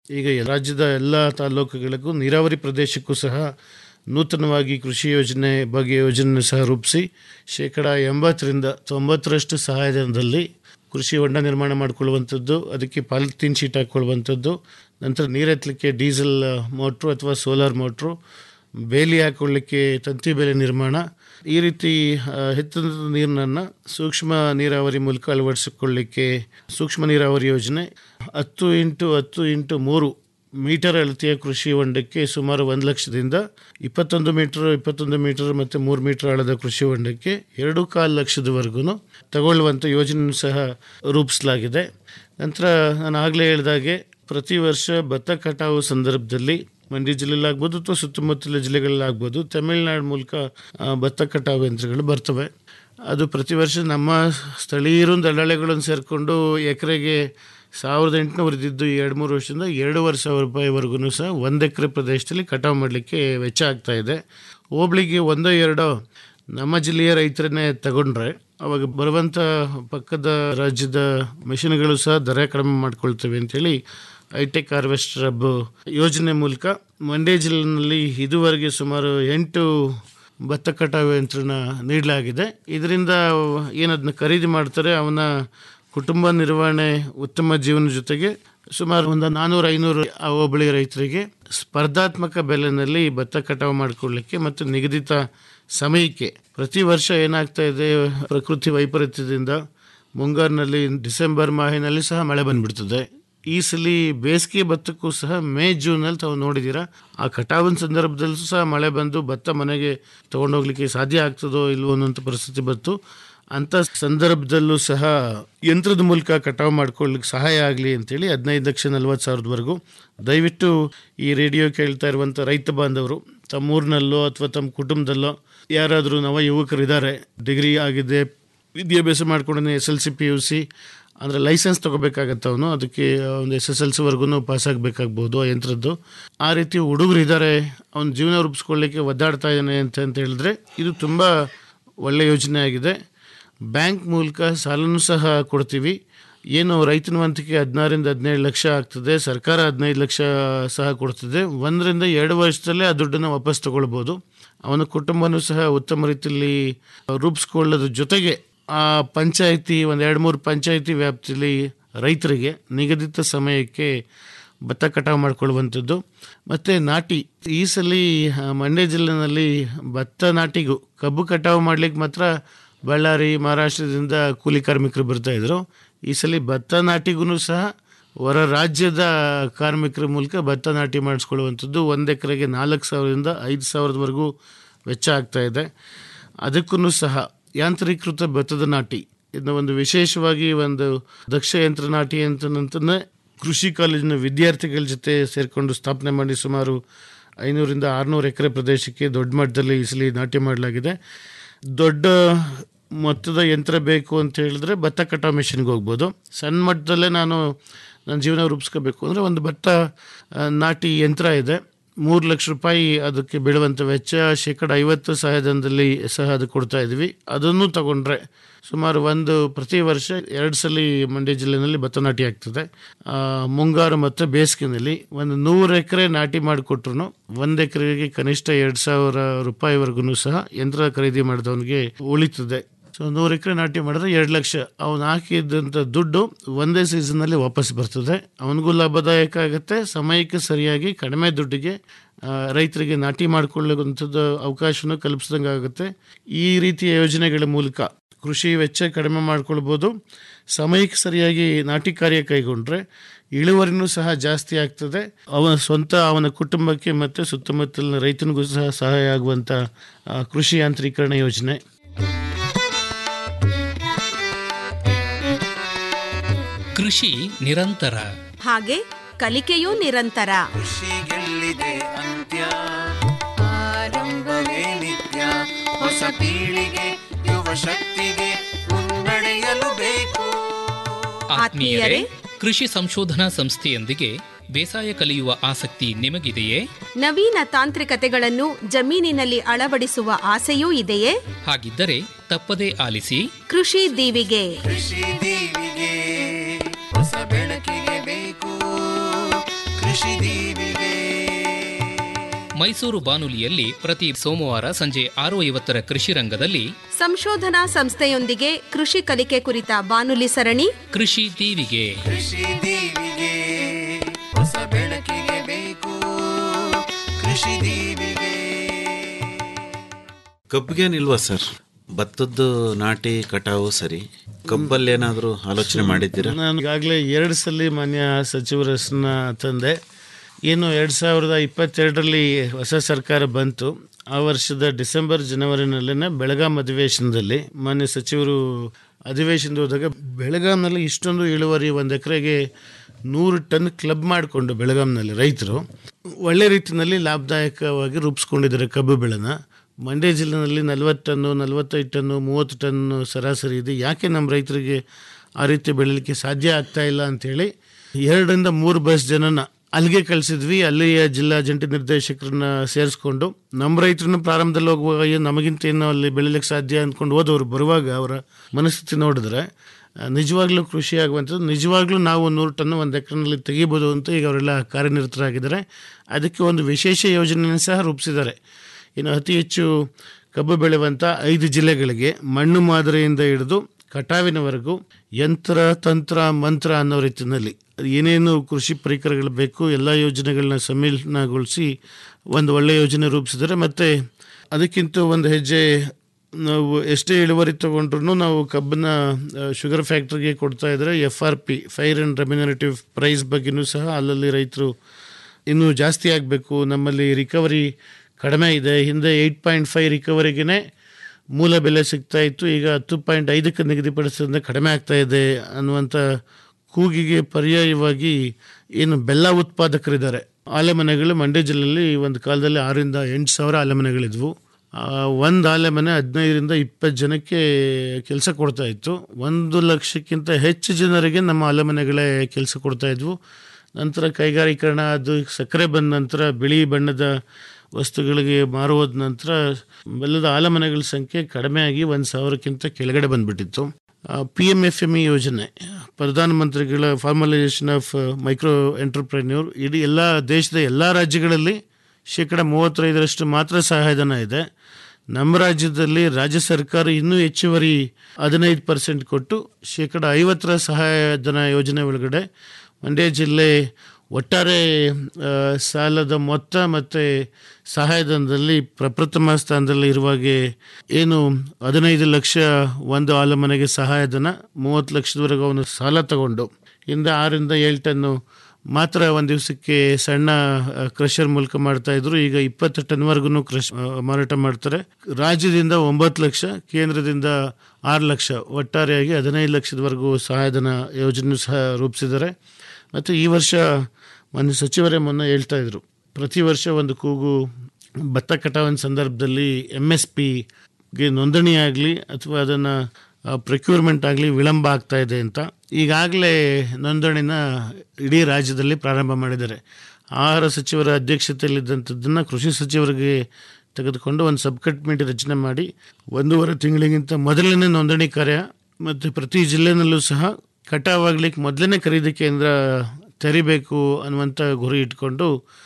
ಈಗ ರಾಜ್ಯದ ಎಲ್ಲ ತಾಲೂಕುಗಳಿಗೂ ನೀರಾವರಿ ಪ್ರದೇಶಕ್ಕೂ ಸಹ ನೂತನವಾಗಿ ಕೃಷಿ ಯೋಜನೆ ಬಗ್ಗೆ ಯೋಜನೆ ಸಹ ರೂಪಿಸಿ ಶೇಕಡ ಎಂಬತ್ತರಿಂದ ತೊಂಬತ್ತರಷ್ಟು ಸಹಾಯಧನದಲ್ಲಿ ಕೃಷಿ ಹೊಂಡ ನಿರ್ಮಾಣ ಮಾಡಿಕೊಳ್ಳುವಂಥದ್ದು ಅದಕ್ಕೆ ಪಾಲಿಥೀನ್ ಶೀಟ್ ಹಾಕ್ಕೊಳ್ಳುವಂಥದ್ದು ನಂತರ ನೀರೆತ್ತಲಿಕ್ಕೆ ಡೀಸೆಲ್ ಮೋಟ್ರು ಅಥವಾ ಸೋಲಾರ್ ಮೋಟ್ರು ಬೇಲಿ ಹಾಕೊಳ್ಳಿಕ್ಕೆ ತಂತಿ ಬೇಲಿ ನಿರ್ಮಾಣ ಈ ರೀತಿ ಆ, ಹೆಚ್ಚಿನ ನೀರನ್ನು ಸೂಕ್ಷ್ಮ ನೀರಾವರಿ ಮೂಲಕ ಅಳವಡಿಸಿಕೊಳ್ಳಿಕ್ಕೆ ಸೂಕ್ಷ್ಮ ನೀರಾವರಿ ಯೋಜನೆ ಹತ್ತು ಇಂಟು ಹತ್ತು ಇಂಟು ಮೂರು ಮೀಟರ್ ಅಳತೆಯ ಕೃಷಿ ಹೊಂಡಕ್ಕೆ ಸುಮಾರು ಒಂದು ಲಕ್ಷದಿಂದ ಇಪ್ಪತ್ತೊಂದು ಮೀಟರ್ ಇಪ್ಪತ್ತೊಂದು ಮೀಟರ್ ಮತ್ತು ಮೂರು ಮೀಟರ್ ಆಳದ ಕೃಷಿ ಹೊಂಡಕ್ಕೆ ಎರಡು ಕಾಲು ಲಕ್ಷದವರೆಗೂ ತಗೊಳ್ಳುವಂಥ ಯೋಜನೆಯೂ ಸಹ ರೂಪಿಸಲಾಗಿದೆ ನಂತರ ನಾನು ಆಗಲೇ ಹೇಳಿದಾಗೆ ಪ್ರತಿ ವರ್ಷ ಭತ್ತ ಕಟಾವು ಸಂದರ್ಭದಲ್ಲಿ ಮಂಡ್ಯ ಜಿಲ್ಲೆಯಲ್ಲಾಗ್ಬೋದು ಅಥವಾ ಸುತ್ತಮುತ್ತಲ ಜಿಲ್ಲೆಗಳಲ್ಲಾಗ್ಬೋದು ತಮಿಳುನಾಡು ಮೂಲಕ ಆ, ಭತ್ತ ಕಟಾವು ಯಂತ್ರಗಳು ಬರ್ತವೆ ಅದು ಪ್ರತಿ ವರ್ಷ ನಮ್ಮ ಸ್ಥಳೀಯರು ದಳ್ಳಾಳಿಗಳನ್ನು ಸೇರಿಕೊಂಡು ಎಕರೆಗೆ ಸಾವಿರದ ಎಂಟುನೂರು ಇದ್ದಿದ್ದು ಎರಡು ಮೂರು ವರ್ಷದಿಂದ ಎರಡೂವರೆ ಸಾವಿರ ರೂಪಾಯಿವರೆಗೂ ಸಹ ಒಂದು ಎಕರೆ ಪ್ರದೇಶದಲ್ಲಿ ಕಟಾವು ಮಾಡಲಿಕ್ಕೆ ವೆಚ್ಚ ಆಗ್ತಾ ಇದೆ ಹೋಬಳಿಗೆ ಒಂದೋ ಎರಡೋ ನಮ್ಮ ಜಿಲ್ಲೆಯ ರೈತರನ್ನೇ ತಗೊಂಡ್ರೆ ಅವಾಗ ಬರುವಂಥ ಪಕ್ಕದ ರಾಜ್ಯದ ಮೆಷಿನ್ಗಳು ಸಹ ದರ ಕಡಿಮೆ ಮಾಡ್ಕೊಳ್ತವೆ ಅಂತೇಳಿ ಹೈಟೆಕ್ ಹಾರ್ವೆಸ್ಟರ್ ಹಬ್ ಯೋಜನೆ ಮೂಲಕ ಮಂಡ್ಯ ಜಿಲ್ಲೆಯಲ್ಲಿ ಇದುವರೆಗೆ ಸುಮಾರು ಎಂಟು ಭತ್ತ ಕಟಾವು ಯಂತ್ರನ ನೀಡಲಾಗಿದೆ ಇದರಿಂದ ಏನದನ್ನ ಖರೀದಿ ಮಾಡ್ತಾರೆ ಅವನ ಕುಟುಂಬ ನಿರ್ವಹಣೆ ಉತ್ತಮ ಜೀವನ ಜೊತೆಗೆ ಸುಮಾರು ಒಂದು ನಾನ್ನೂರು ಐನೂರು ಆ ಹೋಬಳಿ ರೈತರಿಗೆ ಸ್ಪರ್ಧಾತ್ಮಕ ಬೆಲೆನಲ್ಲಿ ಭತ್ತ ಕಟಾವು ಮಾಡಿಕೊಳ್ಳಿಕ್ಕೆ ಮತ್ತು ನಿಗದಿತ ಸಮಯಕ್ಕೆ ಪ್ರತಿ ವರ್ಷ ಏನಾಗ್ತಾ ಇದೆ ಪ್ರಕೃತಿ ವೈಪರೀತ್ಯದಿಂದ ಮುಂಗಾರಿನಲ್ಲಿ ಡಿಸೆಂಬರ್ ಮಾಹಿನಲ್ಲಿ ಸಹ ಮಳೆ ಬಂದ್ಬಿಡ್ತದೆ ಈ ಸಲ ಬೇಸಿಗೆ ಭತ್ತಕ್ಕೂ ಸಹ ಮೇ ಜೂನಲ್ಲಿ ತಾವು ನೋಡಿದ್ದೀರಾ ಆ ಕಟಾವಿನ ಸಂದರ್ಭದಲ್ಲೂ ಸಹ ಮಳೆ ಬಂದು ಭತ್ತ ಮನೆಗೆ ತೊಗೊಂಡೋಗ್ಲಿಕ್ಕೆ ಸಾಧ್ಯ ಆಗ್ತದೋ ಇಲ್ವೋ ಅನ್ನೋಂಥ ಪರಿಸ್ಥಿತಿ ಬಂತು ಅಂಥ ಸಂದರ್ಭದಲ್ಲೂ ಸಹ ಯಂತ್ರದ ಮೂಲಕ ಕಟಾವು ಮಾಡ್ಕೊಳ್ಳಿಕ್ಕೆ ಸಹಾಯ ಆಗಲಿ ಅಂತೇಳಿ ಹದಿನೈದು ಲಕ್ಷ ನಲ್ವತ್ತು ಸಾವಿರದವರೆಗೂ ದಯವಿಟ್ಟು ಈ ರೇಡಿಯೋ ಕೇಳ್ತಾ ಇರುವಂಥ ರೈತ ಬಾಂಧವರು ತಮ್ಮ ಊರಿನಲ್ಲೋ ಅಥವಾ ತಮ್ಮ ಕುಟುಂಬದಲ್ಲೋ ಯಾರಾದರೂ ನವ ಯುವಕರಿದ್ದಾರೆ ಡಿಗ್ರಿ ಆಗಿದೆ ವಿದ್ಯಾಭ್ಯಾಸ ಮಾಡ್ಕೊಂಡು S L C P U C ಅಂದರೆ ಲೈಸೆನ್ಸ್ ತೊಗೋಬೇಕಾಗತ್ತೆ ಅವನು ಅದಕ್ಕೆ ಒಂದು ಎಸ್ ಎಸ್ ಎಲ್ ಸಿವರೆಗೂ ಪಾಸ್ ಆಗಬೇಕಾಗ್ಬೋದು ಆ ಯಂತ್ರದ್ದು ಆ ರೀತಿ ಹುಡುಗರು ಇದ್ದಾರೆ ಅವನ ಜೀವನ ರೂಪಿಸ್ಕೊಳ್ಳಿಕ್ಕೆ ಒದ್ದಾಡ್ತಾ ಇದ್ದಾನೆ ಅಂತ ಅಂತ ಹೇಳಿದ್ರೆ ಇದು ತುಂಬ ಒಳ್ಳೆಯ ಯೋಜನೆ ಆಗಿದೆ ಬ್ಯಾಂಕ್ ಮೂಲಕ ಸಾಲನೂ ಸಹ ಕೊಡ್ತೀವಿ ಏನು ರೈತನ ವಂತಿಕೆ ಹದಿನಾರಿಂದ ಹದಿನೇಳು ಲಕ್ಷ ಆಗ್ತದೆ ಸರ್ಕಾರ ಹದಿನೈದು ಲಕ್ಷ ಸಹ ಕೊಡ್ತದೆ ಒಂದರಿಂದ ಎರಡು ವರ್ಷದಲ್ಲೇ ಆ ದುಡ್ಡನ್ನು ವಾಪಸ್ ತಗೊಳ್ಬೋದು ಅವನ ಕುಟುಂಬನೂ ಸಹ ಉತ್ತಮ ರೀತಿಯಲ್ಲಿ ರೂಪಿಸ್ಕೊಳ್ಳೋದ್ರ ಜೊತೆಗೆ ಆ ಪಂಚಾಯಿತಿ ಒಂದು ಎರಡು ಮೂರು ಪಂಚಾಯಿತಿ ವ್ಯಾಪ್ತಿಯಲ್ಲಿ ರೈತರಿಗೆ ನಿಗದಿತ ಸಮಯಕ್ಕೆ ಭತ್ತ ಕಟಾವು ಮಾಡ್ಕೊಳ್ಳುವಂಥದ್ದು ಮತ್ತು ನಾಟಿ ಈ ಸಲ ಆ, ಮಂಡ್ಯ ಜಿಲ್ಲೆನಲ್ಲಿ ಭತ್ತ ನಾಟಿಗೂ ಕಬ್ಬು ಕಟಾವು ಮಾಡ್ಲಿಕ್ಕೆ ಮಾತ್ರ ಬಳ್ಳಾರಿ ಮಹಾರಾಷ್ಟ್ರದಿಂದ ಕೂಲಿ ಕಾರ್ಮಿಕರು ಬರ್ತಾ ಇದ್ರು ಈ ಸಲ ಭತ್ತ ನಾಟಿಗೂ ಸಹ ಹೊರ ರಾಜ್ಯದ ಕಾರ್ಮಿಕರ ಮೂಲಕ ಭತ್ತ ನಾಟಿ ಮಾಡಿಸ್ಕೊಳ್ಳುವಂಥದ್ದು ಒಂದು ಎಕರೆಗೆ ನಾಲ್ಕು ಸಾವಿರದಿಂದ ಐದು ಸಾವಿರದವರೆಗೂ ವೆಚ್ಚ ಆಗ್ತಾ ಇದೆ ಅದಕ್ಕೂ ಸಹ ಯಾಂತ್ರೀಕೃತ ಭತ್ತದ ನಾಟಿ ಇದನ್ನ ಒಂದು ವಿಶೇಷವಾಗಿ ಒಂದು ದಕ್ಷ ಯಂತ್ರ ನಾಟಿ ಅಂತಂತಂದ್ರೆ ಕೃಷಿ ಕಾಲೇಜಿನ ವಿದ್ಯಾರ್ಥಿಗಳ ಜೊತೆ ಸೇರಿಕೊಂಡು ಸ್ಥಾಪನೆ ಮಾಡಿ ಸುಮಾರು ಐನೂರಿಂದ ಆರುನೂರು ಎಕರೆ ಪ್ರದೇಶಕ್ಕೆ ದೊಡ್ಡ ಮಟ್ಟದಲ್ಲಿ ಈ ಸಲ ನಾಟಿ ಮಾಡಲಾಗಿದೆ ದೊಡ್ಡ ಮೊತ್ತದ ಯಂತ್ರ ಬೇಕು ಅಂತ ಹೇಳಿದ್ರೆ ಭತ್ತ ಕಟಾವು ಮಿಷಿನ್ಗೆ ಹೋಗ್ಬೋದು ಸಣ್ಣ ಮಟ್ಟದಲ್ಲೇ ನಾನು ನನ್ನ ಜೀವನ ರೂಪಿಸ್ಕೋಬೇಕು ಅಂದರೆ ಒಂದು ಭತ್ತ ಆ, ನಾಟಿ ಯಂತ್ರ ಇದೆ ಮೂರು ಲಕ್ಷ ರೂಪಾಯಿ ಅದಕ್ಕೆ ಬೀಳುವಂಥ ವೆಚ್ಚ ಶೇಕಡ ಐವತ್ತು ಸಹಾಯಧನದಲ್ಲಿ ಸಹ ಅದು ಕೊಡ್ತಾ ಇದ್ವಿ ಅದನ್ನು ತಗೊಂಡ್ರೆ ಸುಮಾರು ಒಂದು ಪ್ರತಿ ವರ್ಷ ಎರಡು ಸಲ ಮಂಡ್ಯ ಜಿಲ್ಲೆಯಲ್ಲಿ ಭತ್ತ ನಾಟಿ ಆಗ್ತದೆ ಆ, ಮುಂಗಾರು ಮತ್ತು ಬೇಸಿಗೆನಲ್ಲಿ ಒಂದು ನೂರು ಎಕರೆ ನಾಟಿ ಮಾಡಿಕೊಟ್ರು ಒಂದು ಎಕರೆಗೆ ಕನಿಷ್ಠ ಎರಡು ಸಾವಿರ ರೂಪಾಯಿವರೆಗೂ ಸಹ ಯಂತ್ರ ಖರೀದಿ ಮಾಡಿದವನಿಗೆ ಉಳಿತದೆ ಸೊ ನೂರು ಎಕರೆ ನಾಟಿ ಮಾಡಿದ್ರೆ ಎರಡು ಲಕ್ಷ ಅವನು ಹಾಕಿದಂಥ ದುಡ್ಡು ಒಂದೇ ಸೀಸನ್ನಲ್ಲಿ ವಾಪಸ್ ಬರ್ತದೆ ಅವನಿಗೂ ಲಾಭದಾಯಕ ಆಗುತ್ತೆ ಸಮಯಕ್ಕೆ ಸರಿಯಾಗಿ ಕಡಿಮೆ ದುಡ್ಡಿಗೆ ಆ, ರೈತರಿಗೆ ನಾಟಿ ಮಾಡಿಕೊಳ್ಳುವಂಥದ್ದು ಅವಕಾಶನೂ ಕಲ್ಪಿಸ್ದಂಗೆ ಆಗುತ್ತೆ ಈ ರೀತಿಯ ಯೋಜನೆಗಳ ಮೂಲಕ ಕೃಷಿ ವೆಚ್ಚ ಕಡಿಮೆ ಮಾಡ್ಕೊಳ್ಬೋದು ಸಮಯಕ್ಕೆ ಸರಿಯಾಗಿ ನಾಟಿ ಕಾರ್ಯ ಕೈಗೊಂಡ್ರೆ ಇಳುವರಿನೂ ಸಹ ಜಾಸ್ತಿ ಆಗ್ತದೆ ಅವನ ಸ್ವಂತ ಅವನ ಕುಟುಂಬಕ್ಕೆ ಮತ್ತು ಸುತ್ತಮುತ್ತಲಿನ ರೈತನಿಗೂ ಸಹ ಸಹಾಯ ಆಗುವಂಥ ಆ, ಕೃಷಿ ಯಾಂತ್ರೀಕರಣ ಯೋಜನೆ ಕೃಷಿ ನಿರಂತರ ಹಾಗೆ ಕಲಿಕೆಯೂ ನಿರಂತರ ಗೆಲ್ಲಿದೆ ಅಂತ್ಯ ಆರಂಭವೇ ನಿತ್ಯ ಹೊಸ ಪೀಳಿಗೆ ಯುವ ಶಕ್ತಿಗೆ ಮುನ್ನಡೆಯಲು ಬೇಕು ಆತ್ಮೀಯರೇ ಕೃಷಿ ಸಂಶೋಧನಾ ಸಂಸ್ಥೆಯೊಂದಿಗೆ ಬೇಸಾಯ ಕಲಿಯುವ ಆಸಕ್ತಿ ನಿಮಗಿದೆಯೇ ನವೀನ ತಾಂತ್ರಿಕತೆಗಳನ್ನು ಜಮೀನಿನಲ್ಲಿ ಅಳವಡಿಸುವ ಆಸೆಯೂ ಇದೆಯೇ ಹಾಗಿದ್ದರೆ ತಪ್ಪದೇ ಆಲಿಸಿ ಕೃಷಿ ದೀವಿಗೆ ಕೃಷಿ ದೀವಿಗೆ ಹೊಸ ಬೆಳಕಿಗೆ ಬೇಕು ಕೃಷಿ ಮೈಸೂರು ಬಾನುಲಿಯಲ್ಲಿ ಪ್ರತಿ ಸೋಮವಾರ ಸಂಜೆ ಆರು ಐವತ್ತರ ಕೃಷಿ ರಂಗದಲ್ಲಿ ಸಂಶೋಧನಾ ಸಂಸ್ಥೆಯೊಂದಿಗೆ ಕೃಷಿ ಕಲಿಕೆ ಕುರಿತ ಬಾನುಲಿ ಸರಣಿ ಕೃಷಿ ದೀವಿಗೆ ಕೃಷಿ ದೀವಿಗೆ ಹೊಸ ಬೆಳಕಿಗೆ ಬೇಕು ಕೃಷಿ ದೀವಿಗೆ ಕಬ್ಬಿಗೆ ನಿಲ್ವಾ ಸರ್ ಭತ್ತದ್ದು ನಾಟಿ ಕಟಾವು ಸರಿ ಕಬ್ಬಲ್ಲಿ ಏನಾದರೂ ಆಲೋಚನೆ ಮಾಡಿದ್ದೀರಾ ನಾನು ಈಗಾಗಲೇ ಎರಡು ಸಲ ಮಾನ್ಯ ಸಚಿವರ ಹೆಸರನ್ನ ತಂದೆ ಏನು ಎರಡು ಸಾವಿರದ ಇಪ್ಪತ್ತೆರಡರಲ್ಲಿ ಹೊಸ ಸರ್ಕಾರ ಬಂತು ಆ ವರ್ಷದ ಡಿಸೆಂಬರ್ ಜನವರಿನಲ್ಲಿನ ಬೆಳಗಾಂ ಅಧಿವೇಶನದಲ್ಲಿ ಮಾನ್ಯ ಸಚಿವರು ಅಧಿವೇಶನದ ಹೋದಾಗ ಬೆಳಗಾಂನಲ್ಲಿ ಇಷ್ಟೊಂದು ಇಳುವರಿ ಒಂದು ಎಕರೆಗೆ ನೂರು ಟನ್ ಕ್ಲಬ್ ಮಾಡಿಕೊಂಡು ಬೆಳಗಾಂನಲ್ಲಿ ರೈತರು ಒಳ್ಳೆ ರೀತಿಯಲ್ಲಿ ಲಾಭದಾಯಕವಾಗಿ ರೂಪಿಸ್ಕೊಂಡಿದ್ದಾರೆ ಕಬ್ಬು ಬೆಳೆನ ಮಂಡ್ಯ ಜಿಲ್ಲೆನಲ್ಲಿ ನಲವತ್ತು ಟನ್ನು ನಲವತ್ತೈದು ಟನ್ನು ಮೂವತ್ತು ಟನ್ನು ಸರಾಸರಿ ಇದೆ ಯಾಕೆ ನಮ್ಮ ರೈತರಿಗೆ ಆ ರೀತಿ ಬೆಳೀಲಿಕ್ಕೆ ಸಾಧ್ಯ ಆಗ್ತಾ ಇಲ್ಲ ಅಂಥೇಳಿ ಎರಡರಿಂದ ಮೂರು ಬಸ್ ಜನನ ಅಲ್ಲಿಗೆ ಕಳಿಸಿದ್ವಿ ಅಲ್ಲಿಯ ಜಿಲ್ಲಾ ಜಂಟಿ ನಿರ್ದೇಶಕರನ್ನ ಸೇರಿಸ್ಕೊಂಡು ನಮ್ಮ ರೈತರನ್ನ ಪ್ರಾರಂಭದಲ್ಲಿ ಹೋಗುವಾಗ ಅಯ್ಯೋ ನಮಗಿಂತ ಏನು ಅಲ್ಲಿ ಬೆಳಿಲಿಕ್ಕೆ ಸಾಧ್ಯ ಅಂದ್ಕೊಂಡು ಹೋದವರು ಬರುವಾಗ ಅವರ ಮನಸ್ಥಿತಿ ನೋಡಿದ್ರೆ ಆ, ನಿಜವಾಗ್ಲೂ ಖುಷಿ ಆಗುವಂಥದ್ದು ನಿಜವಾಗ್ಲೂ ನಾವು ನೂರು ಟನ್ ಒಂದು ಎಕರೆನಲ್ಲಿ ತೆಗಿಬೋದು ಅಂತ ಈಗ ಅವರೆಲ್ಲ ಕಾರ್ಯನಿರತರಾಗಿದ್ದಾರೆ ಅದಕ್ಕೆ ಒಂದು ವಿಶೇಷ ಯೋಜನೆಯನ್ನು ಸಹ ರೂಪಿಸಿದ್ದಾರೆ ಇನ್ನು ಅತಿ ಹೆಚ್ಚು ಕಬ್ಬು ಬೆಳೆಯುವಂಥ ಐದು ಜಿಲ್ಲೆಗಳಿಗೆ ಮಣ್ಣು ಮಾದರಿಯಿಂದ ಹಿಡಿದು ಕಟಾವಿನವರೆಗೂ ಯಂತ್ರ ತಂತ್ರ ಮಂತ್ರ ಅನ್ನೋ ರೀತಿಯಲ್ಲಿ ಏನೇನು ಕೃಷಿ ಪರಿಕರಗಳು ಬೇಕು ಎಲ್ಲ ಯೋಜನೆಗಳನ್ನ ಸಮ್ಮಿಲನಗೊಳಿಸಿ ಒಂದು ಒಳ್ಳೆಯ ಯೋಜನೆ ರೂಪಿಸಿದ್ದಾರೆ ಮತ್ತು ಅದಕ್ಕಿಂತ ಒಂದು ಹೆಜ್ಜೆ ನಾವು ಎಷ್ಟೇ ಇಳುವರಿ ತೊಗೊಂಡ್ರು ನಾವು ಕಬ್ಬನ್ನ ಆ, ಶುಗರ್ ಫ್ಯಾಕ್ಟ್ರಿಗೆ ಕೊಡ್ತಾ ಇದ್ರೆ F R P fair and remunerative price ಬಗ್ಗೆನೂ ಸಹ ಅಲ್ಲಲ್ಲಿ ರೈತರು ಇನ್ನೂ ಜಾಸ್ತಿ ಆಗಬೇಕು ನಮ್ಮಲ್ಲಿ ರಿಕವರಿ ಕಡಿಮೆ ಇದೆ ಹಿಂದೆ ಏಯ್ಟ್ ಪಾಯಿಂಟ್ ಫೈವ್ ರಿಕವರಿಗೇ ಮೂಲ ಬೆಲೆ ಸಿಗ್ತಾ ಇತ್ತು ಈಗ ಹತ್ತು ಪಾಯಿಂಟ್ ಐದಕ್ಕೆ ನಿಗದಿಪಡಿಸೋದ್ರಿಂದ ಕಡಿಮೆ ಆಗ್ತಾ ಇದೆ ಅನ್ನುವಂಥ ಕೂಗಿಗೆ ಪರ್ಯಾಯವಾಗಿ ಏನು ಬೆಲ್ಲ ಉತ್ಪಾದಕರಿದ್ದಾರೆ ಆಲೆಮನೆಗಳು ಮಂಡ್ಯ ಜಿಲ್ಲೆಯಲ್ಲಿ ಒಂದು ಕಾಲದಲ್ಲಿ ಆರರಿಂದ ಎಂಟು ಸಾವಿರ ಆಲೆಮನೆಗಳಿದ್ವು ಒಂದು ಆಲೆಮನೆ ಹದಿನೈದರಿಂದ ಇಪ್ಪತ್ತು ಜನಕ್ಕೆ ಕೆಲಸ ಕೊಡ್ತಾ ಇತ್ತು ಒಂದು ಲಕ್ಷಕ್ಕಿಂತ ಹೆಚ್ಚು ಜನರಿಗೆ ನಮ್ಮ ಆಲೆಮನೆಗಳೇ ಕೆಲಸ ಕೊಡ್ತಾ ಇದ್ವು ನಂತರ ಕೈಗಾರೀಕರಣ ಅದು ಸಕ್ಕರೆ ಬಂದ ನಂತರ ಬಿಳಿ ಬಣ್ಣದ ವಸ್ತುಗಳಿಗೆ ಮಾರುವುದ ನಂತರ ಬೆಲ್ಲದ ಆಲಮನೆಗಳ ಸಂಖ್ಯೆ ಕಡಿಮೆಯಾಗಿ ಒಂದು ಸಾವಿರಕ್ಕಿಂತ ಕೆಳಗಡೆ ಬಂದ್ಬಿಟ್ಟಿತ್ತು P M F M E ಯೋಜನೆ ಪ್ರಧಾನಮಂತ್ರಿಗಳ ಫಾರ್ಮಲೈಸೇಷನ್ ಆಫ್ ಮೈಕ್ರೋ ಎಂಟರ್ಪ್ರೆನ್ಯೂರ್ ಇಡೀ ಎಲ್ಲ ದೇಶದ ಎಲ್ಲ ರಾಜ್ಯಗಳಲ್ಲಿ ಶೇಕಡ ಮೂವತ್ತೈದರಷ್ಟು ಮಾತ್ರ ಸಹಾಯಧನ ಇದೆ ನಮ್ಮ ರಾಜ್ಯದಲ್ಲಿ ರಾಜ್ಯ ಸರ್ಕಾರ ಇನ್ನೂ ಹೆಚ್ಚುವರಿ ಹದಿನೈದು ಪರ್ಸೆಂಟ್ ಕೊಟ್ಟು ಶೇಕಡ ಐವತ್ತರ ಸಹಾಯಧನ ಯೋಜನೆ ಒಳಗಡೆ ಮಂಡ್ಯ ಜಿಲ್ಲೆ ಒಟ್ಟಾರೆ ಆ, ಸಾಲದ ಮೊತ್ತ ಮತ್ತು ಸಹಾಯಧನದಲ್ಲಿ ಪ್ರಪ್ರಥಮ ಸ್ಥಾನದಲ್ಲಿ ಇರುವಾಗೆ ಏನು ಹದಿನೈದು ಲಕ್ಷ ಒಂದು ಆಲಮನೆಗೆ ಸಹಾಯಧನ ಮೂವತ್ತು ಲಕ್ಷದವರೆಗೂ ಅವನು ಸಾಲ ತಗೊಂಡು ಇಂದ ಆರಿಂದ ಏಳು ಟನ್ನು ಮಾತ್ರ ಒಂದು ದಿವಸಕ್ಕೆ ಸಣ್ಣ ಕ್ರಷರ್ ಮೂಲಕ ಮಾಡ್ತಾ ಇದ್ರು ಈಗ ಇಪ್ಪತ್ತು ಟನ್ವರೆಗೂ ಕ್ರಷ್ ಆ, ಮಾರಾಟ ಮಾಡ್ತಾರೆ ರಾಜ್ಯದಿಂದ ಒಂಬತ್ತು ಲಕ್ಷ ಕೇಂದ್ರದಿಂದ ಆರು ಲಕ್ಷ ಒಟ್ಟಾರೆಯಾಗಿ ಹದಿನೈದು ಲಕ್ಷದವರೆಗೂ ಸಹಾಯಧನ ಯೋಜನೆ ಸಹ ರೂಪಿಸಿದ್ದಾರೆ ಮತ್ತು ಈ ವರ್ಷ ಮೊನ್ನೆ ಸಚಿವರೇ ಮೊನ್ನೆ ಹೇಳ್ತಾ ಇದ್ರು ಪ್ರತಿ ವರ್ಷ ಒಂದು ಕೂಗು ಭತ್ತ ಕಟಾವಿನ ಸಂದರ್ಭದಲ್ಲಿ ಎಮ್ ಎಸ್ ಪಿಗೆ ನೋಂದಣಿ ಆಗಲಿ ಅಥವಾ ಅದನ್ನು ಪ್ರೊಕ್ಯೂರ್ಮೆಂಟ್ ಆಗಲಿ ವಿಳಂಬ ಆಗ್ತಾ ಇದೆ ಅಂತ ಈಗಾಗಲೇ ನೋಂದಣಿನ ಇಡೀ ರಾಜ್ಯದಲ್ಲಿ ಪ್ರಾರಂಭ ಮಾಡಿದ್ದಾರೆ ಆಹಾರ ಸಚಿವರ ಅಧ್ಯಕ್ಷತೆಯಲ್ಲಿದ್ದಂಥದ್ದನ್ನು ಕೃಷಿ ಸಚಿವರಿಗೆ ತೆಗೆದುಕೊಂಡು ಒಂದು ಸಬ್ ಕಮಿಟಿ ರಚನೆ ಮಾಡಿ ಒಂದೂವರೆ ತಿಂಗಳಿಗಿಂತ ಮೊದಲನೇ ನೋಂದಣಿ ಕಾರ್ಯ ಮತ್ತು ಪ್ರತಿ ಜಿಲ್ಲೆನಲ್ಲೂ ಸಹ ಕಟಾವಾಗ್ಲಿಕ್ಕೆ ಮೊದಲನೇ ಖರೀದಿ ಕೇಂದ್ರ ತೆರಿಬೇಕು ಅನ್ನುವಂಥ ಗುರಿ ಇಟ್ಕೊಂಡು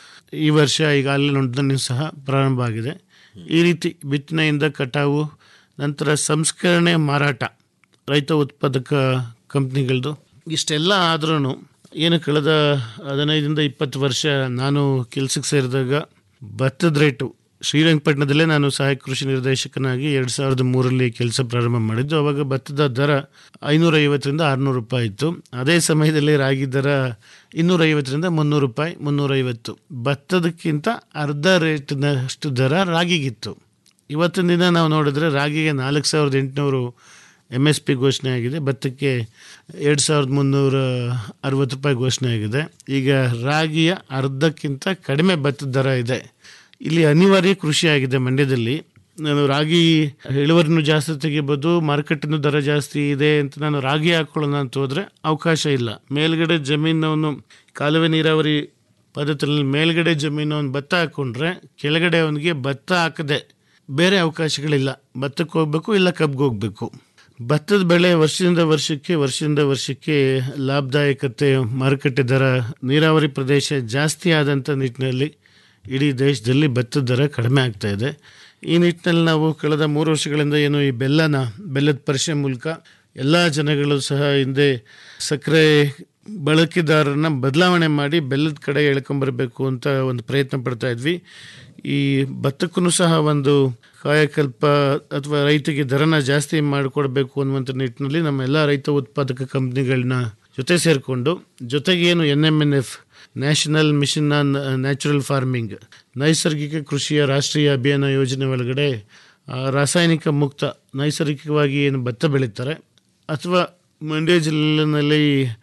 ಈ ವರ್ಷ ಈಗಾಗಲೇ ನೋಂದಣಿ ಸಹ ಪ್ರಾರಂಭ ಆಗಿದೆ ಈ ರೀತಿ ಬಿತ್ತನೆಯಿಂದ ಕಟಾವು ನಂತರ ಸಂಸ್ಕರಣೆ ಮಾರಾಟ ರೈತ ಉತ್ಪಾದಕ ಕಂಪ್ನಿಗಳದು ಇಷ್ಟೆಲ್ಲ ಆದ್ರೂ ಏನು ಕಳೆದ ಹದಿನೈದರಿಂದ ಇಪ್ಪತ್ತು ವರ್ಷ ನಾನು ಕೆಲಸಕ್ಕೆ ಸೇರಿದಾಗ ಭತ್ತದ ರೇಟು ಶ್ರೀರಂಗಪಟ್ಟಣದಲ್ಲೇ ನಾನು ಸಹಾಯಕ ಕೃಷಿ ನಿರ್ದೇಶಕನಾಗಿ ಎರಡು ಸಾವಿರದ ಮೂರರಲ್ಲಿ ಕೆಲಸ ಪ್ರಾರಂಭ ಮಾಡಿದ್ದು ಅವಾಗ ಭತ್ತದ ದರ ಐನೂರ ಐವತ್ತರಿಂದ ಆರುನೂರು ರೂಪಾಯಿ ಇತ್ತು ಅದೇ ಸಮಯದಲ್ಲಿ ರಾಗಿ ದರ ಇನ್ನೂರೈವತ್ತರಿಂದ ಮುನ್ನೂರು ರೂಪಾಯಿ ಮುನ್ನೂರೈವತ್ತು ಭತ್ತದಕ್ಕಿಂತ ಅರ್ಧ ರೇಟ್ನಷ್ಟು ದರ ರಾಗಿಗಿತ್ತು ಇವತ್ತಿನ ದಿನ ನಾವು ನೋಡಿದ್ರೆ ರಾಗಿಗೆ ನಾಲ್ಕು ಸಾವಿರದ ಎಂಟುನೂರು ಎಮ್ ಎಸ್ ಪಿ ಘೋಷಣೆ ಆಗಿದೆ ಭತ್ತಕ್ಕೆ ಎರಡು ಸಾವಿರದ ಮುನ್ನೂರ ಅರವತ್ತು ರೂಪಾಯಿ ಘೋಷಣೆ ಆಗಿದೆ ಈಗ ರಾಗಿಯ ಅರ್ಧಕ್ಕಿಂತ ಕಡಿಮೆ ಭತ್ತದ ದರ ಇದೆ ಇಲ್ಲಿ ಅನಿವಾರ್ಯ ಕೃಷಿ ಆಗಿದೆ ಮಂಡ್ಯದಲ್ಲಿ ನಾನು ರಾಗಿ ಇಳುವರಿನೂ ಜಾಸ್ತಿ ತೆಗಿಬೋದು ಮಾರ್ಕೆಟಿನೂ ದರ ಜಾಸ್ತಿ ಇದೆ ಅಂತ ನಾನು ರಾಗಿ ಹಾಕೊಳ್ಳೋಣ ಅಂತ ಹೋದರೆ ಅವಕಾಶ ಇಲ್ಲ ಮೇಲ್ಗಡೆ ಜಮೀನವನು ಕಾಲುವೆ ನೀರಾವರಿ ಪದ್ಧತಿಯಲ್ಲಿ ಮೇಲ್ಗಡೆ ಜಮೀನು ಅವ್ನು ಭತ್ತ ಹಾಕ್ಕೊಂಡ್ರೆ ಕೆಳಗಡೆ ಅವನಿಗೆ ಭತ್ತ ಹಾಕದೆ ಬೇರೆ ಅವಕಾಶಗಳಿಲ್ಲ ಭತ್ತಕ್ಕೆ ಹೋಗ್ಬೇಕು ಇಲ್ಲ ಕಬ್ಬಿಗೆ ಹೋಗಬೇಕು ಭತ್ತದ ಬೆಳೆ ವರ್ಷದಿಂದ ವರ್ಷಕ್ಕೆ ವರ್ಷದಿಂದ ವರ್ಷಕ್ಕೆ ಲಾಭದಾಯಕತೆ ಮಾರುಕಟ್ಟೆ ದರ ನೀರಾವರಿ ಪ್ರದೇಶ ಜಾಸ್ತಿ ಆದಂಥ ನಿಟ್ಟಿನಲ್ಲಿ ಇಡೀ ದೇಶದಲ್ಲಿ ಭತ್ತದ ದರ ಕಡಿಮೆ ಆಗ್ತಾ ಇದೆ ಈ ನಿಟ್ಟಿನಲ್ಲಿ ನಾವು ಕಳೆದ ಮೂರು ವರ್ಷಗಳಿಂದ ಏನು ಈ ಬೆಲ್ಲನ ಬೆಲ್ಲದ ಪರಿಚಯ ಮೂಲಕ ಎಲ್ಲ ಜನಗಳು ಸಹ ಹಿಂದೆ ಸಕ್ಕರೆ ಬಳಕೆದಾರರನ್ನ ಬದಲಾವಣೆ ಮಾಡಿ ಬೆಲ್ಲದ ಕಡೆ ಎಳ್ಕೊಂಬರ್ಬೇಕು ಅಂತ ಒಂದು ಪ್ರಯತ್ನ ಪಡ್ತಾ ಇದ್ವಿ ಈ ಭತ್ತಕ್ಕೂ ಸಹ ಒಂದು ಕಾಯಕಲ್ಪ ಅಥವಾ ರೈತರಿಗೆ ದರನ ಜಾಸ್ತಿ ಮಾಡಿಕೊಡ್ಬೇಕು ಅನ್ನುವಂಥ ನಿಟ್ಟಿನಲ್ಲಿ ನಮ್ಮ ಎಲ್ಲ ರೈತ ಉತ್ಪಾದಕ ಕಂಪ್ನಿಗಳನ್ನ ಜೊತೆ ಸೇರಿಕೊಂಡು ಜೊತೆಗೆ ಏನು N M N F national mission on natural farming ನೈಸರ್ಗಿಕ ಕೃಷಿಯ ರಾಷ್ಟ್ರೀಯ ಅಭಿಯಾನ ಯೋಜನೆ ಒಳಗಡೆ ಆ, ರಾಸಾಯನಿಕ ಮುಕ್ತ ನೈಸರ್ಗಿಕವಾಗಿ ಏನು ಭತ್ತ ಬೆಳೀತಾರೆ ಅಥವಾ ಮಂಡ್ಯ ಜಿಲ್ಲೆನಲ್ಲಿ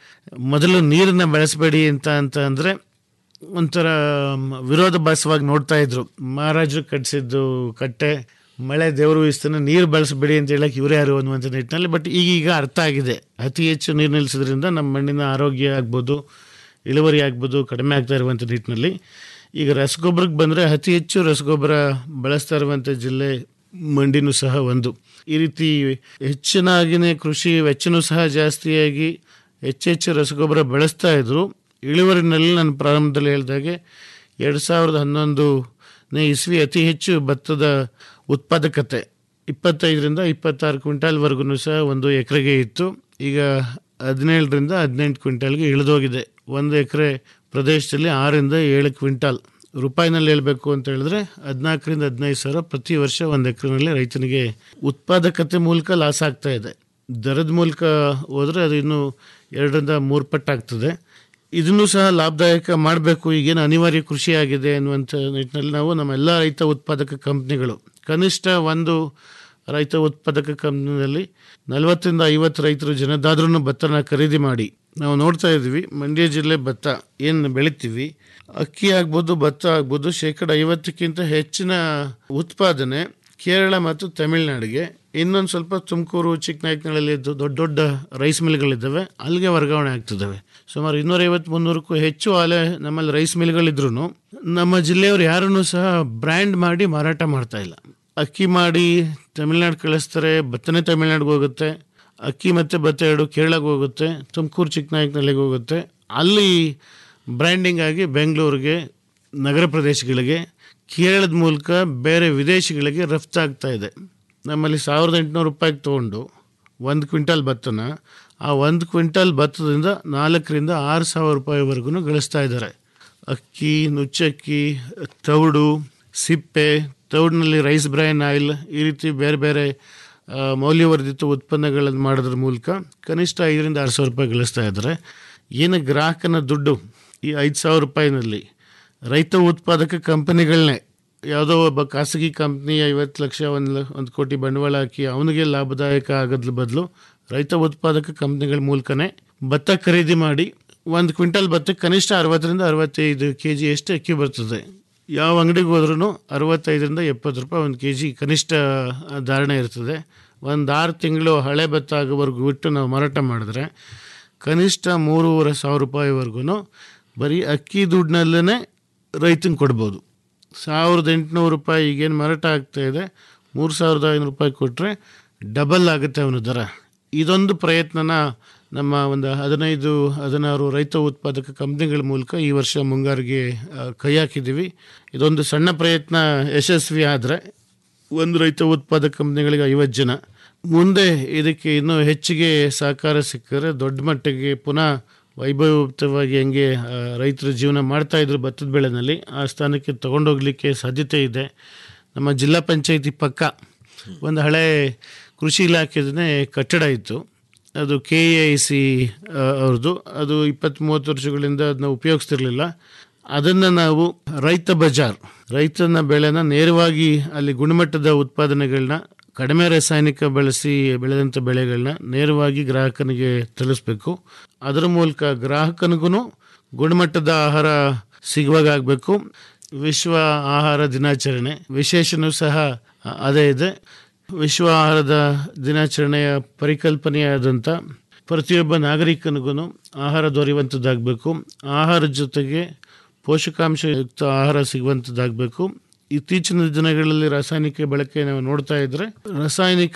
ಮೊದಲು ನೀರನ್ನು ಬೆಳೆಸಬೇಡಿ ಅಂತ ಅಂತ ಅಂದರೆ ಒಂಥರ ಮ್, ವಿರೋಧಾಭಾಸವಾಗಿ ನೋಡ್ತಾ ಇದ್ರು ಮಹಾರಾಜರು ಕಟ್ಟಿಸಿದ್ದು ಕಟ್ಟೆ ಮಳೆ ದೇವರು ಇಸ್ತಾನೆ ನೀರು ಬಳಸಬೇಡಿ ಅಂತ ಹೇಳಕ್ಕೆ ಇವರೇ ಯಾರು ಅನ್ನುವಂಥ ನಿಟ್ಟಿನಲ್ಲಿ ಬಟ್ ಈಗೀಗ ಅರ್ಥ ಆಗಿದೆ ಅತಿ ಹೆಚ್ಚು ನೀರು ನಿಲ್ಲಿಸೋದ್ರಿಂದ ನಮ್ಮ ಮಣ್ಣಿನ ಆರೋಗ್ಯ ಆಗ್ಬೋದು ಇಳುವರಿ ಆಗ್ಬೋದು ಕಡಿಮೆ ಆಗ್ತಾ ಇರುವಂಥ ನಿಟ್ಟಿನಲ್ಲಿ ಈಗ ರಸಗೊಬ್ಬರಕ್ಕೆ ಬಂದರೆ ಅತಿ ಹೆಚ್ಚು ರಸಗೊಬ್ಬರ ಬಳಸ್ತಾ ಇರುವಂಥ ಜಿಲ್ಲೆ ಮಂಡಿನೂ ಸಹ ಒಂದು ಈ ರೀತಿ ಹೆಚ್ಚಿನಾಗಿನೇ ಕೃಷಿ ವೆಚ್ಚನೂ ಸಹ ಜಾಸ್ತಿಯಾಗಿ ಹೆಚ್ಚೆಚ್ಚು ರಸಗೊಬ್ಬರ ಬಳಸ್ತಾ ಇದ್ರು ಇಳುವರಿನಲ್ಲಿ ನಾನು ಪ್ರಾರಂಭದಲ್ಲಿ ಹೇಳಿದಾಗೆ ಎರಡು ಸಾವಿರದ ಹನ್ನೊಂದನೇ ಇಸ್ವಿ ಅತಿ ಹೆಚ್ಚು ಭತ್ತದ ಉತ್ಪಾದಕತೆ ಇಪ್ಪತ್ತೈದರಿಂದ ಇಪ್ಪತ್ತಾರು ಕ್ವಿಂಟಾಲ್ವರೆಗೂ ಸಹ ಒಂದು ಎಕರೆಗೆ ಇತ್ತು ಈಗ ಹದಿನೇಳರಿಂದ ಹದಿನೆಂಟು ಕ್ವಿಂಟಾಲ್ಗೆ ಇಳಿದೋಗಿದೆ ಒಂದು ಎಕರೆ ಪ್ರದೇಶದಲ್ಲಿ ಆರರಿಂದ ಏಳು ಕ್ವಿಂಟಾಲ್ ರೂಪಾಯಿನಲ್ಲಿ ಹೇಳಬೇಕು ಅಂತ ಹೇಳಿದ್ರೆ ಹದಿನಾಲ್ಕರಿಂದ ಹದಿನೈದು ಸಾವಿರ ಪ್ರತಿ ವರ್ಷ ಒಂದು ಎಕರೆನಲ್ಲಿ ರೈತನಿಗೆ ಉತ್ಪಾದಕತೆ ಮೂಲಕ ಲಾಸ್ ಆಗ್ತಾ ಇದೆ ದರದ ಮೂಲಕ ಹೋದರೆ ಅದು ಇನ್ನೂ ಎರಡರಿಂದ ಮೂರು ಪಟ್ಟಾಗ್ತದೆ ಇದನ್ನು ಸಹ ಲಾಭದಾಯಕ ಮಾಡಬೇಕು ಈಗೇನು ಅನಿವಾರ್ಯ ಕೃಷಿ ಆಗಿದೆ ಅನ್ನುವಂಥ ನಿಟ್ಟಿನಲ್ಲಿ ನಾವು ನಮ್ಮ ಎಲ್ಲ ರೈತ ಉತ್ಪಾದಕ ಕಂಪ್ನಿಗಳು ಕನಿಷ್ಠ ಒಂದು ರೈತ ಉತ್ಪಾದಕ ಕಂಪ್ನಿನಲ್ಲಿ ನಲವತ್ತರಿಂದ ಐವತ್ತು ರೈತರು ಜನದಾದ್ರೂ ಭತ್ತನ ಖರೀದಿ ಮಾಡಿ ನಾವು ನೋಡ್ತಾ ಇದ್ವಿ ಮಂಡ್ಯ ಜಿಲ್ಲೆ ಭತ್ತ ಏನು ಬೆಳಿತೀವಿ ಅಕ್ಕಿ ಆಗ್ಬೋದು ಭತ್ತ ಆಗ್ಬೋದು ಶೇಕಡ ಐವತ್ತಕ್ಕಿಂತ ಹೆಚ್ಚಿನ ಉತ್ಪಾದನೆ ಕೇರಳ ಮತ್ತು ತಮಿಳುನಾಡಿಗೆ ಇನ್ನೊಂದು ಸ್ವಲ್ಪ ತುಮಕೂರು ಚಿಕ್ಕನಾಯಕನಹಳ್ಳಿ ದೊಡ್ಡ ದೊಡ್ಡ ರೈಸ್ ಮಿಲ್ಗಳಿದ್ದಾವೆ ಅಲ್ಲಿಗೆ ವರ್ಗಾವಣೆ ಆಗ್ತಿದ್ದಾವೆ ಸುಮಾರು ಇನ್ನೂರೈವತ್ತು ಮುನ್ನೂರಕ್ಕೂ ಹೆಚ್ಚು ಆಲೆ ನಮ್ಮಲ್ಲಿ ರೈಸ್ ಮಿಲ್ಗಳಿದ್ರು ನಮ್ಮ ಜಿಲ್ಲೆಯವರು ಯಾರನ್ನೂ ಸಹ ಬ್ರ್ಯಾಂಡ್ ಮಾಡಿ ಮಾರಾಟ ಮಾಡ್ತಾ ಇಲ್ಲ ಅಕ್ಕಿ ಮಾಡಿ ತಮಿಳ್ನಾಡು ಕಳಿಸ್ತಾರೆ ಭತ್ತನೇ ತಮಿಳ್ನಾಡಿಗೆ ಹೋಗುತ್ತೆ ಅಕ್ಕಿ ಮತ್ತು ಭತ್ತ ಎರಡು ಕೇರಳಕ್ಕೆ ಹೋಗುತ್ತೆ ತುಮಕೂರು ಚಿಕ್ಕನಾಯಕನಹಳ್ಳಿಗೆ ಹೋಗುತ್ತೆ ಅಲ್ಲಿ ಬ್ರ್ಯಾಂಡಿಂಗ್ ಆಗಿ ಬೆಂಗಳೂರಿಗೆ ನಗರ ಪ್ರದೇಶಗಳಿಗೆ ಕೇರಳದ ಮೂಲಕ ಬೇರೆ ವಿದೇಶಗಳಿಗೆ ರಫ್ತಾಗ್ತಾ ಇದೆ ನಮ್ಮಲ್ಲಿ ಸಾವಿರದ ಎಂಟುನೂರು ರೂಪಾಯಿಗೆ ತೊಗೊಂಡು ಒಂದು ಕ್ವಿಂಟಲ್ ಭತ್ತನ ಆ ಒಂದು ಕ್ವಿಂಟಲ್ ಭತ್ತದಿಂದ ನಾಲ್ಕರಿಂದ ಆರು ಸಾವಿರ ರೂಪಾಯಿವರೆಗೂ ಗಳಿಸ್ತಾ ಇದ್ದಾರೆ ಅಕ್ಕಿ ನುಚ್ಚಕ್ಕಿ ತೌಡು ಸಿಪ್ಪೆ ತೌಡಿನಲ್ಲಿ ರೈಸ್ ಬ್ರೈನ್ ಆಯಿಲ್ ಈ ರೀತಿ ಬೇರೆ ಬೇರೆ ಆ, ಮೌಲ್ಯವರ್ಧಿತ ಉತ್ಪನ್ನಗಳನ್ನು ಮಾಡೋದ್ರ ಮೂಲಕ ಕನಿಷ್ಠ ಐದರಿಂದ ಆರು ಸಾವಿರ ರೂಪಾಯಿ ಗಳಿಸ್ತಾ ಇದ್ದಾರೆ ಏನು ಗ್ರಾಹಕನ ದುಡ್ಡು ಈ ಐದು ಸಾವಿರ ರೂಪಾಯಿನಲ್ಲಿ ರೈತ ಉತ್ಪಾದಕ ಕಂಪನಿಗಳನ್ನೇ ಯಾವುದೋ ಒಬ್ಬ ಖಾಸಗಿ ಕಂಪ್ನಿ ಐವತ್ತು ಲಕ್ಷ ಒಂದು ಲ ಒಂದು ಕೋಟಿ ಬಂಡವಾಳ ಹಾಕಿ ಅವನಿಗೆ ಲಾಭದಾಯಕ ಆಗೋದ್ರ ಬದಲು ರೈತ ಉತ್ಪಾದಕ ಕಂಪ್ನಿಗಳ ಮೂಲಕನೇ ಭತ್ತ ಖರೀದಿ ಮಾಡಿ ಒಂದು ಕ್ವಿಂಟಲ್ ಭತ್ತಕ್ಕೆ ಕನಿಷ್ಠ ಅರವತ್ತರಿಂದ ಅರವತ್ತೈದು ಕೆ ಜಿ ಅಷ್ಟು ಅಕ್ಕಿ ಬರ್ತದೆ ಯಾವ ಅಂಗಡಿಗೆ ಹೋದ್ರೂ ಅರವತ್ತೈದರಿಂದ ಎಪ್ಪತ್ತು ರೂಪಾಯಿ ಒಂದು ಕೆ ಜಿ ಕನಿಷ್ಠ ಧಾರಣೆ ಇರ್ತದೆ ಒಂದು ಆರು ತಿಂಗಳು ಹಳೆ ಭತ್ತ ಆಗೋವರೆಗೂ ಬಿಟ್ಟು ನಾವು ಮಾರಾಟ ಮಾಡಿದ್ರೆ ಕನಿಷ್ಠ ಮೂರುವರೆ ಸಾವಿರ ರೂಪಾಯಿವರೆಗೂ ಬರೀ ಅಕ್ಕಿ ದುಡ್ಡಿನಲ್ಲೇ ರೈತಂಗೆ ಕೊಡ್ಬೋದು ಸಾವಿರದ ಎಂಟುನೂರು ರೂಪಾಯಿ ಈಗೇನು ಮಾರಾಟ ಆಗ್ತಾ ಇದೆ ಮೂರು ಸಾವಿರದ ಐನೂರು ರೂಪಾಯಿ ಕೊಟ್ಟರೆ ಡಬಲ್ ಆಗುತ್ತೆ ಅವನ ದರ ಇದೊಂದು ಪ್ರಯತ್ನನ ನಮ್ಮ ಒಂದು ಹದಿನೈದು ಹದಿನಾರು ರೈತ ಉತ್ಪಾದಕ ಕಂಪ್ನಿಗಳ ಮೂಲಕ ಈ ವರ್ಷ ಮುಂಗಾರಿಗೆ ಆ, ಕೈ ಹಾಕಿದ್ದೀವಿ ಇದೊಂದು ಸಣ್ಣ ಪ್ರಯತ್ನ ಯಶಸ್ವಿ ಆದರೆ ಒಂದು ರೈತ ಉತ್ಪಾದಕ ಕಂಪ್ನಿಗಳಿಗೆ ಐವತ್ತು ಜನ ಮುಂದೆ ಇದಕ್ಕೆ ಇನ್ನೂ ಹೆಚ್ಚಿಗೆ ಸಹಕಾರ ಸಿಕ್ಕರೆ ದೊಡ್ಡ ಮಟ್ಟಿಗೆ ಪುನಃ ವೈಭವಯುತವಾಗಿ ಹೆಂಗೆ ಆ, ರೈತರ ಜೀವನ ಮಾಡ್ತಾ ಇದ್ರು ಭತ್ತದ ಬೆಳೆನಲ್ಲಿ ಆ ಸ್ಥಾನಕ್ಕೆ ತಗೊಂಡೋಗ್ಲಿಕ್ಕೆ ಸಾಧ್ಯತೆ ಇದೆ ನಮ್ಮ ಜಿಲ್ಲಾ ಪಂಚಾಯಿತಿ ಪಕ್ಕ ಒಂದು ಹಳೆ ಕೃಷಿ ಇಲಾಖೆದೇ ಕಟ್ಟಡ ಇತ್ತು ಅದು ಕೆ ಎ ಐ ಸಿ ಅವ್ರದ್ದು ಅದು ಇಪ್ಪತ್ತ್ ಮೂವತ್ತು ವರ್ಷಗಳಿಂದ ಅದನ್ನ ಉಪಯೋಗಿಸ್ತಿರ್ಲಿಲ್ಲ ಅದನ್ನು ನಾವು ರೈತ ಬಜಾರ್ ರೈತನ ಬೆಳೆನ ನೇರವಾಗಿ ಅಲ್ಲಿ ಗುಣಮಟ್ಟದ ಉತ್ಪಾದನೆಗಳನ್ನ ಕಡಿಮೆ ರಾಸಾಯನಿಕ ಬಳಸಿ ಬೆಳೆದಂಥ ಬೆಳೆಗಳನ್ನ ನೇರವಾಗಿ ಗ್ರಾಹಕನಿಗೆ ತಲುಪಿಸ್ಬೇಕು ಅದರ ಮೂಲಕ ಗ್ರಾಹಕನಿಗೂ ಗುಣಮಟ್ಟದ ಆಹಾರ ಸಿಗುವಾಗ ಆಗಬೇಕು ವಿಶ್ವ ಆಹಾರ ದಿನಾಚರಣೆ ವಿಶೇಷನೂ ಸಹ ಅದೇ ಇದೆ ವಿಶ್ವ ಆಹಾರದ ದಿನಾಚರಣೆಯ ಪರಿಕಲ್ಪನೆಯಾದಂಥ ಪ್ರತಿಯೊಬ್ಬ ನಾಗರಿಕನಿಗೂ ಆಹಾರ ದೊರೆಯುವಂಥದ್ದಾಗಬೇಕು ಆಹಾರದ ಜೊತೆಗೆ ಪೋಷಕಾಂಶಯುಕ್ತ ಆಹಾರ ಸಿಗುವಂಥದ್ದಾಗಬೇಕು ಇತ್ತೀಚಿನ ದಿನಗಳಲ್ಲಿ ರಾಸಾಯನಿಕ ಬಳಕೆ ನಾವು ನೋಡ್ತಾ ಇದ್ರೆ ರಾಸಾಯನಿಕ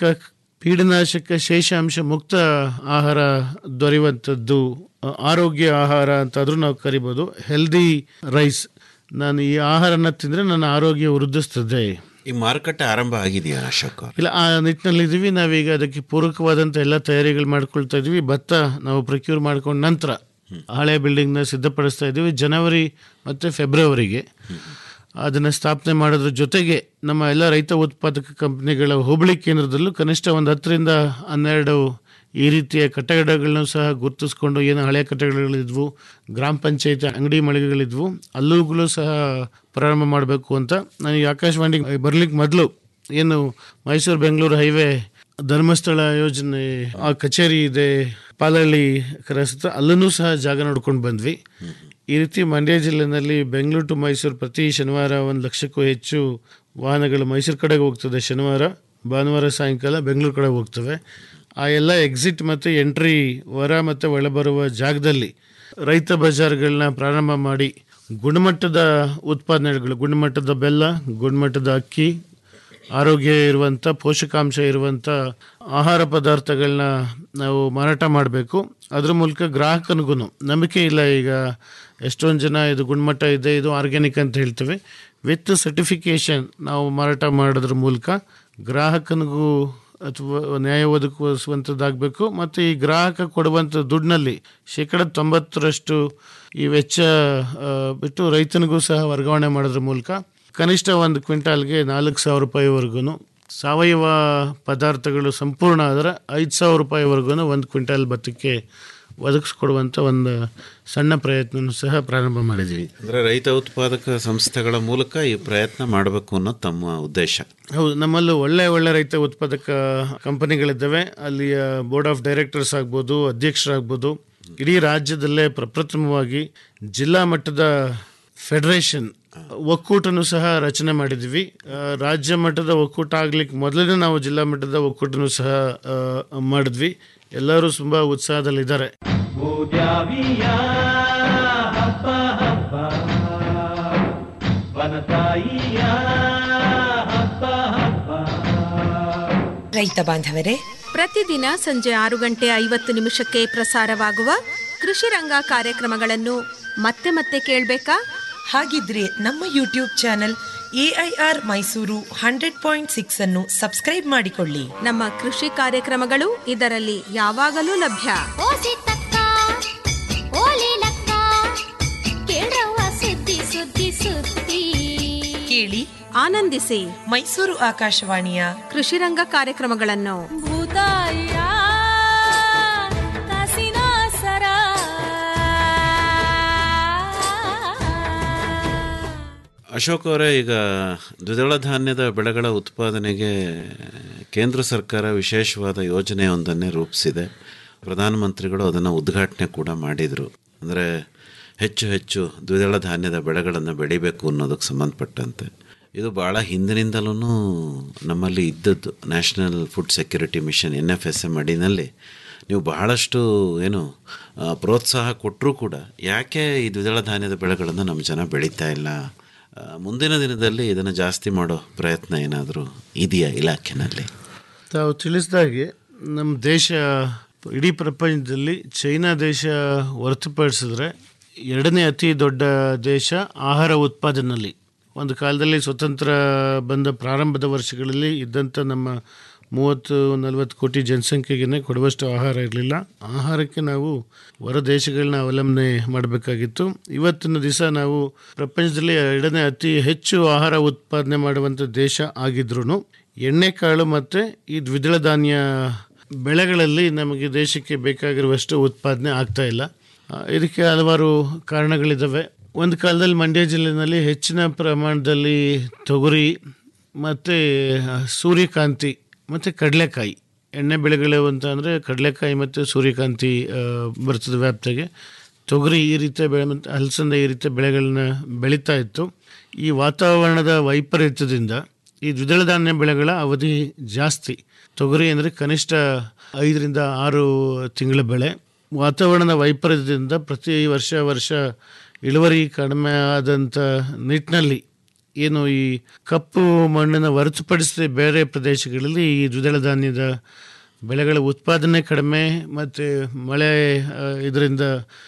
ಕೀಟನಾಶಕ ಶೇಷಾಂಶ ಮುಕ್ತ ಆಹಾರ ದೊರೆಯುವಂಥದ್ದು ಆ, ಆರೋಗ್ಯ ಆಹಾರ ಅಂತಾದ್ರೂ ನಾವು ಕರಿಬೋದು ಹೆಲ್ದಿ ರೈಸ್ ನಾನು ಈ ಆಹಾರನ ತಿಂದರೆ ನನ್ನ ಆರೋಗ್ಯ ವೃದ್ಧಿಸ್ತದೆ ಈ ಮಾರುಕಟ್ಟೆ ಆರಂಭ ಆಗಿದೆಯಾ ಅಶೋಕ್ ಅವ್ರೆ? ಇಲ್ಲ ಆ ನಿಟ್ಟಿನಲ್ಲಿದ್ದೀವಿ ನಾವೀಗ ಅದಕ್ಕೆ ಪೂರಕವಾದಂಥ ಎಲ್ಲ ತಯಾರಿಗಳು ಮಾಡ್ಕೊಳ್ತಾ ಇದ್ದೀವಿ ಭತ್ತ ನಾವು ಪ್ರಕ್ಯೂರ್ ಮಾಡ್ಕೊಂಡ ನಂತರ ಹಳೆ ಬಿಲ್ಡಿಂಗ್ನ ಸಿದ್ಧಪಡಿಸ್ತಾ ಇದ್ದೀವಿ ಜನವರಿ ಮತ್ತು ಫೆಬ್ರವರಿಗೆ ಅದನ್ನು ಸ್ಥಾಪನೆ ಮಾಡೋದ್ರ ಜೊತೆಗೆ ನಮ್ಮ ಎಲ್ಲ ರೈತ ಉತ್ಪಾದಕ ಕಂಪನಿಗಳ ಹೋಬಳಿ ಕೇಂದ್ರದಲ್ಲೂ ಕನಿಷ್ಠ ಒಂದು ಹತ್ತರಿಂದ ಹನ್ನೆರಡು ಈ ರೀತಿಯ ಕಟ್ಟಡಗಳನ್ನು ಸಹ ಗುರುತಿಸ್ಕೊಂಡು ಏನು ಹಳೆಯ ಕಟ್ಟಡಗಳಿದ್ವು ಗ್ರಾಮ ಪಂಚಾಯತ್ ಅಂಗಡಿ ಮಳಿಗೆಗಳಿದ್ವು ಅಲ್ಲೂಗಳು ಸಹ ಪ್ರಾರಂಭ ಮಾಡಬೇಕು ಅಂತ ನನಗೆ ಆಕಾಶವಾಣಿಗೆ ಬರ್ಲಿಕ್ಕೆ ಮೊದಲು ಏನು ಮೈಸೂರು ಬೆಂಗಳೂರು ಹೈವೇ ಧರ್ಮಸ್ಥಳ ಯೋಜನೆ ಆ ಕಚೇರಿ ಇದೆ ಪಾಲಹಳ್ಳಿ ಕರಸ್ತ್ರ ಅಲ್ಲೂ ಸಹ ಜಾಗ ನೋಡ್ಕೊಂಡು ಬಂದ್ವಿ ಈ ರೀತಿ ಮಂಡ್ಯ ಜಿಲ್ಲೆನಲ್ಲಿ ಬೆಂಗಳೂರು ಟು ಮೈಸೂರು ಪ್ರತಿ ಶನಿವಾರ ಒಂದು ಲಕ್ಷಕ್ಕೂ ಹೆಚ್ಚು ವಾಹನಗಳು ಮೈಸೂರು ಕಡೆಗೆ ಹೋಗ್ತದೆ ಶನಿವಾರ ಭಾನುವಾರ ಸಾಯಂಕಾಲ ಬೆಂಗಳೂರು ಕಡೆ ಹೋಗ್ತವೆ ಆ ಎಲ್ಲ ಎಕ್ಸಿಟ್ ಮತ್ತು ಎಂಟ್ರಿ ಹೊರ ಮತ್ತು ಒಳಬರುವ ಜಾಗದಲ್ಲಿ ರೈತ ಬಜಾರ್ಗಳನ್ನ ಪ್ರಾರಂಭ ಮಾಡಿ ಗುಣಮಟ್ಟದ ಉತ್ಪಾದನೆಗಳು ಗುಣಮಟ್ಟದ ಬೆಲ್ಲ ಗುಣಮಟ್ಟದ ಅಕ್ಕಿ ಆರೋಗ್ಯ ಇರುವಂಥ ಪೋಷಕಾಂಶ ಇರುವಂಥ ಆಹಾರ ಪದಾರ್ಥಗಳನ್ನ ನಾವು ಮಾರಾಟ ಮಾಡಬೇಕು ಅದ್ರ ಮೂಲಕ ಗ್ರಾಹಕನಿಗೂ ನಂಬಿಕೆ ಇಲ್ಲ ಈಗ ಎಷ್ಟೊಂದು ಜನ ಇದು ಗುಣಮಟ್ಟ ಇದೆ ಇದು ಆರ್ಗ್ಯಾನಿಕ್ ಅಂತ ಹೇಳ್ತೇವೆ ವಿತ್ ಸರ್ಟಿಫಿಕೇಶನ್ ನಾವು ಮಾರಾಟ ಮಾಡೋದ್ರ ಮೂಲಕ ಗ್ರಾಹಕನಿಗೂ ಅಥವಾ ನ್ಯಾಯ ಒದಗಿಸುವಂಥದ್ದಾಗಬೇಕು ಮತ್ತು ಈ ಗ್ರಾಹಕ ಕೊಡುವಂಥ ದುಡ್ಡಿನಲ್ಲಿ ಶೇಕಡ ತೊಂಬತ್ತರಷ್ಟು ಈ ವೆಚ್ಚ ಆ, ಬಿಟ್ಟು ರೈತನಿಗೂ ಸಹ ವರ್ಗಾವಣೆ ಮಾಡೋದ್ರ ಮೂಲಕ ಕನಿಷ್ಠ ಒಂದು ಕ್ವಿಂಟಾಲ್ಗೆ ನಾಲ್ಕು ಸಾವಿರ ರೂಪಾಯಿವರೆಗೂ ಸಾವಯವ ಪದಾರ್ಥಗಳು ಸಂಪೂರ್ಣ ಆದರೆ ಐದು ಸಾವಿರ ರೂಪಾಯಿವರೆಗೂ ಒಂದು ಕ್ವಿಂಟಾಲ್ ಭತ್ತಕ್ಕೆ ಒದಗಿಸ್ಕೊಡುವಂಥ ಒಂದು ಸಣ್ಣ ಪ್ರಯತ್ನ ಸಹ ಪ್ರಾರಂಭ ಮಾಡಿದ್ದೀವಿ ಅಂದ್ರೆ ರೈತ ಉತ್ಪಾದಕ ಸಂಸ್ಥೆಗಳ ಮೂಲಕ ಈ ಪ್ರಯತ್ನ ಮಾಡಬೇಕು ಅನ್ನೋದು ತಮ್ಮ ಉದ್ದೇಶ ಹೌದು ನಮ್ಮಲ್ಲೂ ಒಳ್ಳೆ ಒಳ್ಳೆ ರೈತ ಉತ್ಪಾದಕ ಕಂಪನಿಗಳಿದ್ದಾವೆ ಅಲ್ಲಿಯ ಬೋರ್ಡ್ ಆಫ್ ಡೈರೆಕ್ಟರ್ಸ್ ಆಗ್ಬೋದು ಅಧ್ಯಕ್ಷರಾಗ್ಬೋದು ಇಡೀ ರಾಜ್ಯದಲ್ಲೇ ಪ್ರಪ್ರಥಮವಾಗಿ ಜಿಲ್ಲಾ ಮಟ್ಟದ ಫೆಡರೇಷನ್ ಒಕ್ಕೂಟನು ಸಹ ರಚನೆ ಮಾಡಿದ್ವಿ ಆ, ರಾಜ್ಯ ಮಟ್ಟದ ಒಕ್ಕೂಟ ಆಗ್ಲಿಕ್ಕೆ ಮೊದಲನೇ ನಾವು ಜಿಲ್ಲಾ ಮಟ್ಟದ ಒಕ್ಕೂಟನು ಸಹ ಆ, ಮಾಡಿದ್ವಿ ಎಲ್ಲರೂ ತುಂಬಾ ಉತ್ಸಾಹದಲ್ಲಿದ್ದಾರೆ ದ್ಯಾವಿಯ ಹಬ್ಬ ಹಬ್ಬ ವನತಾಯಿಯ ಹಬ್ಬ ಹಬ್ಬ ರೈತ ಬಾಂಧವರೇ ಪ್ರತಿದಿನ ಸಂಜೆ ಆರು ಗಂಟೆ ಐವತ್ತು ನಿಮಿಷಕ್ಕೆ ಪ್ರಸಾರವಾಗುವ ಕೃಷಿ ರಂಗ ಕಾರ್ಯಕ್ರಮಗಳನ್ನು ಮತ್ತೆ ಮತ್ತೆ ಕೇಳಬೇಕಾ ಹಾಗಿದ್ರೆ ನಮ್ಮ YouTube channel AIR Mysuru hundred point six ಅನ್ನು ಸಬ್ಸ್ಕ್ರೈಬ್ ಮಾಡಿಕೊಳ್ಳಿ ನಮ್ಮ ಕೃಷಿ ಕಾರ್ಯಕ್ರಮಗಳು ಇದರಲ್ಲಿ ಯಾವಾಗಲೂ ಲಭ್ಯ ಸುದ್ದಿ ಸುದ್ದಿ ಕೇಳಿ ಆನಂದಿಸಿ ಮೈಸೂರು ಆಕಾಶವಾಣಿಯ ಕೃಷಿ ರಂಗ ಕಾರ್ಯಕ್ರಮಗಳನ್ನು ಭೂತಾಯ ಕಾಸಿನ ಸರ ಅಶೋಕ್ ಅವರೇ ಈಗ ದ್ವಿದಳ ಧಾನ್ಯದ ಬೆಳೆಗಳ ಉತ್ಪಾದನೆಗೆ ಕೇಂದ್ರ ಸರ್ಕಾರ ವಿಶೇಷವಾದ ಯೋಜನೆಯೊಂದನ್ನೇ ರೂಪಿಸಿದೆ ಪ್ರಧಾನಮಂತ್ರಿಗಳು ಅದನ್ನು ಉದ್ಘಾಟನೆ ಕೂಡ ಮಾಡಿದರು ಅಂದರೆ ಹೆಚ್ಚು ಹೆಚ್ಚು ದ್ವಿದಳ ಧಾನ್ಯದ ಬೆಳೆಗಳನ್ನು ಬೆಳಿಬೇಕು ಅನ್ನೋದಕ್ಕೆ ಸಂಬಂಧಪಟ್ಟಂತೆ ಇದು ಭಾಳ ಹಿಂದಿನಿಂದಲೂ ನಮ್ಮಲ್ಲಿ ಇದ್ದದ್ದು national food security mission N F S M ಅಡಿನಲ್ಲಿ ನೀವು ಬಹಳಷ್ಟು ಏನು ಆ, ಪ್ರೋತ್ಸಾಹ ಕೊಟ್ಟರೂ ಕೂಡ ಯಾಕೆ ಈ ದ್ವಿದಳ ಧಾನ್ಯದ ಬೆಳೆಗಳನ್ನು ನಮ್ಮ ಜನ ಬೆಳೀತಾ ಇಲ್ಲ ಆ, ಮುಂದಿನ ದಿನದಲ್ಲಿ ಇದನ್ನು ಜಾಸ್ತಿ ಮಾಡೋ ಪ್ರಯತ್ನ ಏನಾದರೂ ಇದೆಯಾ ಇಲಾಖೆನಲ್ಲಿ ತಾವು ತಿಳಿಸಿದಾಗೆ ನಮ್ಮ ದೇಶ ಇಡೀ ಪ್ರಪಂಚದಲ್ಲಿ ಚೈನಾ ದೇಶ ಹೊರತುಪಡಿಸಿದ್ರೆ ಎರಡನೇ ಅತಿ ದೊಡ್ಡ ದೇಶ ಆಹಾರ ಉತ್ಪಾದನೆಯಲ್ಲಿ ಒಂದು ಕಾಲದಲ್ಲಿ ಸ್ವತಂತ್ರ ಬಂದ ಪ್ರಾರಂಭದ ವರ್ಷಗಳಲ್ಲಿ ಇದ್ದಂಥ ನಮ್ಮ ಮೂವತ್ತು ನಲವತ್ತು ಕೋಟಿ ಜನಸಂಖ್ಯೆಗೆ ಕೊಡುವಷ್ಟು ಆಹಾರ ಇರಲಿಲ್ಲ ಆಹಾರಕ್ಕೆ ನಾವು ಹೊರ ದೇಶಗಳನ್ನ ಅವಲಂಬನೆ ಮಾಡಬೇಕಾಗಿತ್ತು ಇವತ್ತಿನ ದಿವಸ ನಾವು ಪ್ರಪಂಚದಲ್ಲಿ ಎರಡನೇ ಅತಿ ಹೆಚ್ಚು ಆಹಾರ ಉತ್ಪಾದನೆ ಮಾಡುವಂಥ ದೇಶ ಆಗಿದ್ರೂ ಎಣ್ಣೆಕಾಳು ಮತ್ತು ಈ ದ್ವಿದಳ ಧಾನ್ಯ ಬೆಳೆಗಳಲ್ಲಿ ನಮಗೆ ದೇಶಕ್ಕೆ ಬೇಕಾಗಿರುವಷ್ಟು ಉತ್ಪಾದನೆ ಆಗ್ತಾ ಇಲ್ಲ ಆ, ಇದಕ್ಕೆ ಹಲವಾರು ಕಾರಣಗಳಿದ್ದಾವೆ ಒಂದು ಕಾಲದಲ್ಲಿ ಮಂಡ್ಯ ಜಿಲ್ಲೆಯಲ್ಲಿ ಹೆಚ್ಚಿನ ಪ್ರಮಾಣದಲ್ಲಿ ತೊಗರಿ ಮತ್ತು ಸೂರ್ಯಕಾಂತಿ ಮತ್ತು ಕಡಲೆಕಾಯಿ ಎಣ್ಣೆ ಬೆಳೆಗಳು ಅಂತ ಅಂದರೆ ಕಡಲೆಕಾಯಿ ಮತ್ತು ಸೂರ್ಯಕಾಂತಿ ಆ, ಬರ್ತದೆ ವ್ಯಾಪ್ತಿಗೆ ತೊಗರಿ ಈ ರೀತಿಯ ಬೆಳೆ ಮತ್ತು ಹಲಸಂದೆ ಈ ರೀತಿಯ ಬೆಳೆಗಳನ್ನ ಬೆಳೀತಾ ಇತ್ತು ಈ ವಾತಾವರಣದ ವೈಪರೀತ್ಯದಿಂದ ಈ ದ್ವಿದಳ ಧಾನ್ಯ ಬೆಳೆಗಳ ಅವಧಿ ಜಾಸ್ತಿ ತೊಗರಿ ಅಂದರೆ ಕನಿಷ್ಠ ಐದರಿಂದ ಆರು ತಿಂಗಳ ಬೆಳೆ ವಾತಾವರಣದ ವೈಪರೀತ್ಯದಿಂದ ಪ್ರತಿ ವರ್ಷ ವರ್ಷ ಇಳುವರಿ ಕಡಿಮೆ ಆದಂಥ ನಿಟ್ಟಿನಲ್ಲಿ ಏನು ಈ ಕಪ್ಪು ಮಣ್ಣನ್ನು ಹೊರತುಪಡಿಸದೆ ಬೇರೆ ಪ್ರದೇಶಗಳಲ್ಲಿ ಈ ದ್ವಿದಳ ಧಾನ್ಯದ ಬೆಳೆಗಳ ಉತ್ಪಾದನೆ ಕಡಿಮೆ ಮತ್ತು ಮಳೆ ಇದರಿಂದ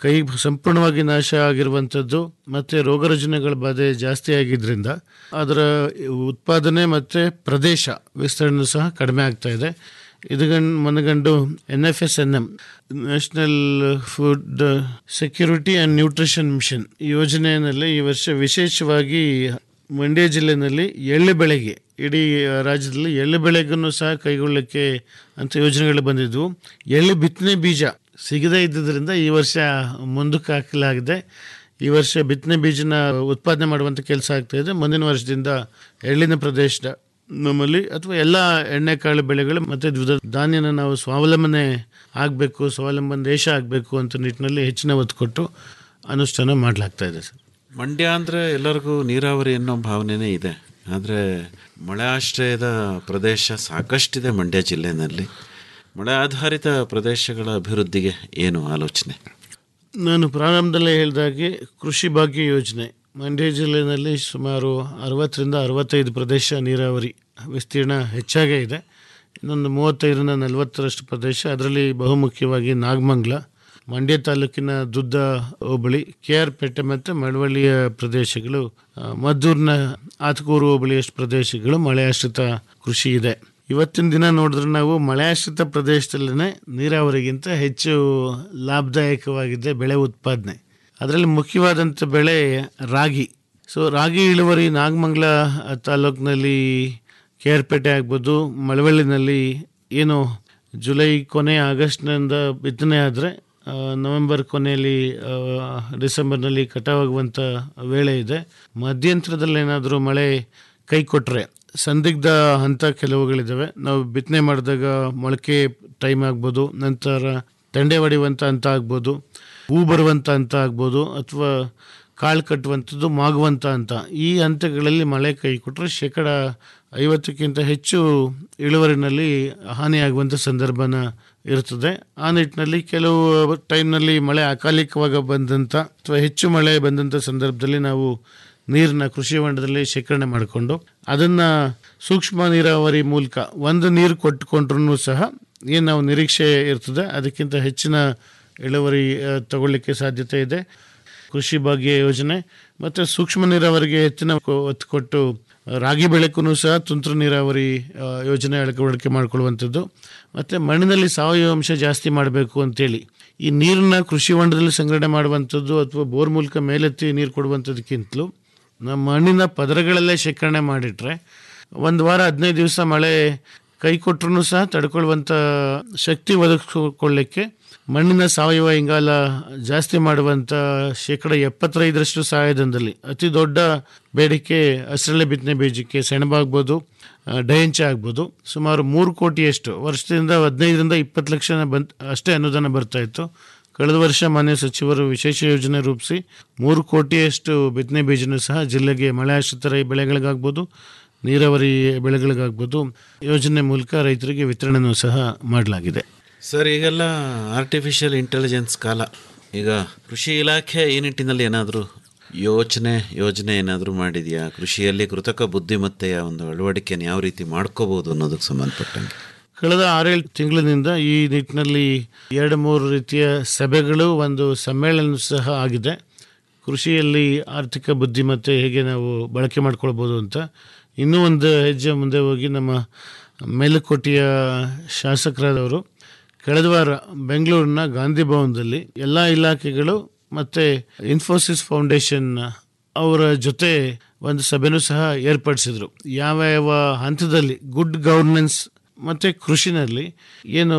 ಕೈ ಸಂಪೂರ್ಣವಾಗಿ ನಾಶ ಆಗಿರುವಂಥದ್ದು ಮತ್ತು ರೋಗರುಜಿನಗಳ ಬಾಧೆ ಜಾಸ್ತಿ ಆಗಿದ್ದರಿಂದ ಅದರ ಉತ್ಪಾದನೆ ಮತ್ತು ಪ್ರದೇಶ ವಿಸ್ತರಣೆ ಸಹ ಕಡಿಮೆ ಆಗ್ತಾ ಇದೆ ಇದಗಂಡು ಮನಗಂಡು N F S N M national food security and nutrition mission ಈ ಯೋಜನೆಯಲ್ಲಿ ಈ ವರ್ಷ ವಿಶೇಷವಾಗಿ ಮಂಡ್ಯ ಜಿಲ್ಲೆಯಲ್ಲಿ ಎಳ್ಳು ಬೆಳೆಗೆ ಇಡೀ ರಾಜ್ಯದಲ್ಲಿ ಎಳ್ಳು ಬೆಳೆಗೂ ಸಹ ಕೈಗೊಳ್ಳಲಿಕ್ಕೆ ಅಂತ ಯೋಜನೆಗಳು ಬಂದಿದ್ವು ಎಳ್ಳು ಬಿತ್ತನೆ ಬೀಜ ಸಿಗದೇ ಇದ್ದುದರಿಂದ ಈ ವರ್ಷ ಮುಂದಕ್ಕೆ ಹಾಕಲಾಗಿದೆ ಈ ವರ್ಷ ಬಿತ್ತನೆ ಬೀಜನ ಉತ್ಪಾದನೆ ಮಾಡುವಂಥ ಕೆಲಸ ಆಗ್ತಾ ಇದೆ ಮುಂದಿನ ವರ್ಷದಿಂದ ಎಳ್ಳಿನ ಪ್ರದೇಶದ ನಮ್ಮಲ್ಲಿ ಅಥವಾ ಎಲ್ಲ ಎಣ್ಣೆಕಾಳು ಬೆಳೆಗಳು ಮತ್ತು ದ್ವಿಧ ಧಾನ್ಯನ ನಾವು ಸ್ವಾವಲಂಬನೆ ಆಗಬೇಕು ಸ್ವಾವಲಂಬನ ದೇಶ ಆಗಬೇಕು ಅಂತ ನಿಟ್ಟಿನಲ್ಲಿ ಹೆಚ್ಚಿನ ಒತ್ತು ಕೊಟ್ಟು ಅನುಷ್ಠಾನ ಮಾಡಲಾಗ್ತಾ ಇದೆ ಸರ್ ಮಂಡ್ಯ ಅಂದರೆ ಎಲ್ಲರಿಗೂ ನೀರಾವರಿ ಅನ್ನೋ ಭಾವನೆನೇ ಇದೆ ಆದರೆ ಮಳೆ ಆಶ್ರಯದ ಪ್ರದೇಶ ಸಾಕಷ್ಟಿದೆ ಮಂಡ್ಯ ಜಿಲ್ಲೆಯಲ್ಲಿ ಮಳೆ ಆಧಾರಿತ ಪ್ರದೇಶಗಳ ಅಭಿವೃದ್ಧಿಗೆ ಏನು ಆಲೋಚನೆ ನಾನು ಪ್ರಾರಂಭದಲ್ಲೇ ಹೇಳಿದಾಗೆ ಕೃಷಿ ಭಾಗ್ಯ ಯೋಜನೆ ಮಂಡ್ಯ ಜಿಲ್ಲೆಯಲ್ಲಿ ಸುಮಾರು ಅರವತ್ತರಿಂದ ಅರವತ್ತೈದು ಪ್ರದೇಶ ನೀರಾವರಿ ವಿಸ್ತೀರ್ಣ ಹೆಚ್ಚಾಗೇ ಇದೆ ಇನ್ನೊಂದು ಮೂವತ್ತೈದರಿಂದ ನಲವತ್ತರಷ್ಟು ಪ್ರದೇಶ ಅದರಲ್ಲಿ ಬಹುಮುಖ್ಯವಾಗಿ ನಾಗಮಂಗಲ ಮಂಡ್ಯ ತಾಲೂಕಿನ ದುದ್ದ ಹೋಬಳಿ ಕೆ ಆರ್ ಪೇಟೆ ಮತ್ತು ಮಳವಳ್ಳಿಯ ಪ್ರದೇಶಗಳು ಆ, ಮದ್ದೂರಿನ ಆತಕೂರು ಹೋಬಳಿಯಷ್ಟು ಪ್ರದೇಶಗಳು ಮಳೆಯಾಶ್ರಿತ ಕೃಷಿ ಇದೆ ಇವತ್ತಿನ ದಿನ ನೋಡಿದ್ರೆ ನಾವು ಮಳೆಯಾಶ್ರಿತ ಪ್ರದೇಶದಲ್ಲೇ ನೀರಾವರಿಗಿಂತ ಹೆಚ್ಚು ಲಾಭದಾಯಕವಾಗಿದೆ ಬೆಳೆ ಉತ್ಪಾದನೆ ಅದರಲ್ಲಿ ಮುಖ್ಯವಾದಂಥ ಬೆಳೆ ರಾಗಿ ಸೊ ರಾಗಿ ಇಳುವರಿ ನಾಗಮಂಗಲ ತಾಲೂಕಿನಲ್ಲಿ ಕೆ ಆರ್ ಪೇಟೆ ಆಗ್ಬೋದು ಮಳವಳ್ಳಿನಲ್ಲಿ ಏನು ಜುಲೈ ಕೊನೆ ಆಗಸ್ಟ್ನಿಂದ ಬಿತ್ತನೆ ಆದರೆ ನವೆಂಬರ್ ಕೊನೆಯಲ್ಲಿ ಆ, ಡಿಸೆಂಬರ್ನಲ್ಲಿ ಕಟಾವಾಗುವಂಥ ವೇಳೆ ಇದೆ ಮಧ್ಯಂತರದಲ್ಲಿ ಏನಾದರೂ ಮಳೆ ಕೈ ಕೊಟ್ಟರೆ ಸಂದಿಗ್ಧ ಹಂತ ಕೆಲವುಗಳಿದ್ದಾವೆ ನಾವು ಬಿತ್ತನೆ ಮಾಡಿದಾಗ ಮೊಳಕೆ ಟೈಮ್ ಆಗ್ಬೋದು ನಂತರ ತಂಡೆ ಹೊಡೆಯುವಂಥ ಹಂತ ಆಗ್ಬೋದು ಹೂ ಬರುವಂಥ ಹಂತ ಆಗ್ಬೋದು ಅಥವಾ ಕಾಳು ಕಟ್ಟುವಂಥದ್ದು ಮಾಗುವಂಥ ಹಂತ ಈ ಹಂತಗಳಲ್ಲಿ ಮಳೆ ಕೈ ಕೊಟ್ಟರೆ ಶೇಕಡ ಐವತ್ತಕ್ಕಿಂತ ಹೆಚ್ಚು ಇಳುವರಿನಲ್ಲಿ ಹಾನಿಯಾಗುವಂಥ ಸಂದರ್ಭನ ಇರ್ತದೆ ಆ ನಿಟ್ಟಿನಲ್ಲಿ ಕೆಲವು ಟೈಮ್ನಲ್ಲಿ ಮಳೆ ಅಕಾಲಿಕವಾಗಿ ಬಂದಂಥ ಅಥವಾ ಹೆಚ್ಚು ಮಳೆ ಬಂದಂಥ ಸಂದರ್ಭದಲ್ಲಿ ನಾವು ನೀರನ್ನ ಕೃಷಿ ಹೊಂಡದಲ್ಲಿ ಶೇಖರಣೆ ಮಾಡಿಕೊಂಡು ಅದನ್ನು ಸೂಕ್ಷ್ಮ ನೀರಾವರಿ ಮೂಲಕ ಒಂದು ನೀರು ಕೊಟ್ಟುಕೊಂಡ್ರೂ ಸಹ ಏನು ನಾವು ನಿರೀಕ್ಷೆ ಇರ್ತದೆ ಅದಕ್ಕಿಂತ ಹೆಚ್ಚಿನ ಇಳುವರಿ ಆ, ತಗೊಳ್ಳಿಕ್ಕೆ ಸಾಧ್ಯತೆ ಇದೆ ಕೃಷಿ ಭಾಗ್ಯ ಯೋಜನೆ ಮತ್ತು ಸೂಕ್ಷ್ಮ ನೀರಾವರಿಗೆ ಹೆಚ್ಚಿನ ಕೊ- ಒತ್ತು ಕೊಟ್ಟು ರಾಗಿ ಬೆಳೆಗೂ ಸಹ ತುಂತುರು ನೀರಾವರಿ ಆ, ಯೋಜನೆ ಅಳವಡಿಕೆ ಮಾಡಿಕೊಳ್ಳುವಂಥದ್ದು ಮತ್ತು ಮಣ್ಣಿನಲ್ಲಿ ಸಾವಯವ ಅಂಶ ಜಾಸ್ತಿ ಮಾಡಬೇಕು ಅಂತೇಳಿ ಈ ನೀರನ್ನ ಕೃಷಿ ಹೊಂಡದಲ್ಲಿ ಸಂಗ್ರಹಣೆ ಮಾಡುವಂಥದ್ದು ಅಥವಾ ಬೋರ್ ಮೂಲಕ ಮೇಲೆತ್ತಿ ನೀರು ಕೊಡುವಂಥದ್ದಕ್ಕಿಂತಲೂ ನಮ್ಮ ಮಣ್ಣಿನ ಪದರಗಳಲ್ಲೇ ಶೇಖರಣೆ ಮಾಡಿಟ್ರೆ ಒಂದು ವಾರ ಹದಿನೈದು ದಿವಸ ಮಳೆ ಕೈ ಕೊಟ್ಟರು ಸಹ ತಡ್ಕೊಳ್ಳುವಂಥ ಶಕ್ತಿ ಒದಗಿಸ್ಕೊಳ್ಳಿಕ್ಕೆ ಮಣ್ಣಿನ ಸಾವಯವ ಇಂಗಾಲ ಜಾಸ್ತಿ ಮಾಡುವಂಥ ಶೇಕಡ ಎಪ್ಪತ್ತೈದರಷ್ಟು ಸಹಾಯಧನದಲ್ಲಿ ಅತಿ ದೊಡ್ಡ ಬೇಡಿಕೆ ಹಸಿರೆಲೆ ಬಿತ್ತನೆ ಬೀಜಕ್ಕೆ ಸೆಣಬಾಗ್ಬೋದು ಆ, ಡಯಂಚ ಆಗ್ಬೋದು ಸುಮಾರು ಮೂರು ಕೋಟಿಯಷ್ಟು ವರ್ಷದಿಂದ ಹದಿನೈದರಿಂದ ಇಪ್ಪತ್ತು ಲಕ್ಷ ಬಂದ್ ಅಷ್ಟೇ ಅನುದಾನ ಬರ್ತಾ ಇತ್ತು ಕಳೆದ ವರ್ಷ ಮಾನ್ಯ ಸಚಿವರು ವಿಶೇಷ ಯೋಜನೆ ರೂಪಿಸಿ ಮೂರು ಕೋಟಿಯಷ್ಟು ಬಿತ್ತನೆ ಬೀಜನೂ ಸಹ ಜಿಲ್ಲೆಗೆ ಮಳೆ ಆಶ್ರಿತ ರೈ ಬೆಳೆಗಳಿಗಾಗ್ಬೋದು ನೀರಾವರಿ ಬೆಳೆಗಳಿಗಾಗ್ಬೋದು ಯೋಜನೆ ಮೂಲಕ ರೈತರಿಗೆ ವಿತರಣೆನೂ ಸಹ ಮಾಡಲಾಗಿದೆ ಸರ್ ಈಗೆಲ್ಲ ಆರ್ಟಿಫಿಷಿಯಲ್ ಇಂಟೆಲಿಜೆನ್ಸ್ ಕಾಲ ಈಗ ಕೃಷಿ ಇಲಾಖೆ ಈ ನಿಟ್ಟಿನಲ್ಲಿ ಏನಾದರೂ ಯೋಚನೆ ಯೋಜನೆ ಏನಾದರೂ ಮಾಡಿದೆಯಾ ಕೃಷಿಯಲ್ಲಿ ಕೃತಕ ಬುದ್ಧಿಮತ್ತೆಯ ಒಂದು ಅಳವಡಿಕೆಯನ್ನು ಯಾವ ರೀತಿ ಮಾಡ್ಕೋಬೋದು ಅನ್ನೋದಕ್ಕೆ ಸಂಬಂಧಪಟ್ಟಂಗೆ ಕಳೆದ ಆರೇಳು ತಿಂಗಳಿನಿಂದ ಈ ನಿಟ್ಟಿನಲ್ಲಿ ಎರಡು ಮೂರು ರೀತಿಯ ಸಭೆಗಳು ಒಂದು ಸಮ್ಮೇಳನ ಸಹ ಆಗಿದೆ ಕೃಷಿಯಲ್ಲಿ ಆರ್ಥಿಕ ಬುದ್ಧಿಮತ್ತೆ ಹೇಗೆ ನಾವು ಬಳಕೆ ಮಾಡ್ಕೊಳ್ಬೋದು ಅಂತ ಇನ್ನೂ ಒಂದು ಹೆಜ್ಜೆ ಮುಂದೆ ಹೋಗಿ ನಮ್ಮ ಮೇಲುಕೋಟೆಯ ಶಾಸಕರಾದವರು ಕಳೆದ ವಾರ ಬೆಂಗಳೂರಿನ ಗಾಂಧಿ ಭವನದಲ್ಲಿ ಎಲ್ಲ ಇಲಾಖೆಗಳು ಮತ್ತು ಇನ್ಫೋಸಿಸ್ ಫೌಂಡೇಶನ್ ಅವರ ಜೊತೆ ಒಂದು ಸಭೆನೂ ಸಹ ಏರ್ಪಡಿಸಿದ್ರು ಯಾವ ಯಾವ ಹಂತದಲ್ಲಿ ಗುಡ್ ಗವರ್ನೆನ್ಸ್ ಮತ್ತು ಕೃಷಿನಲ್ಲಿ ಏನು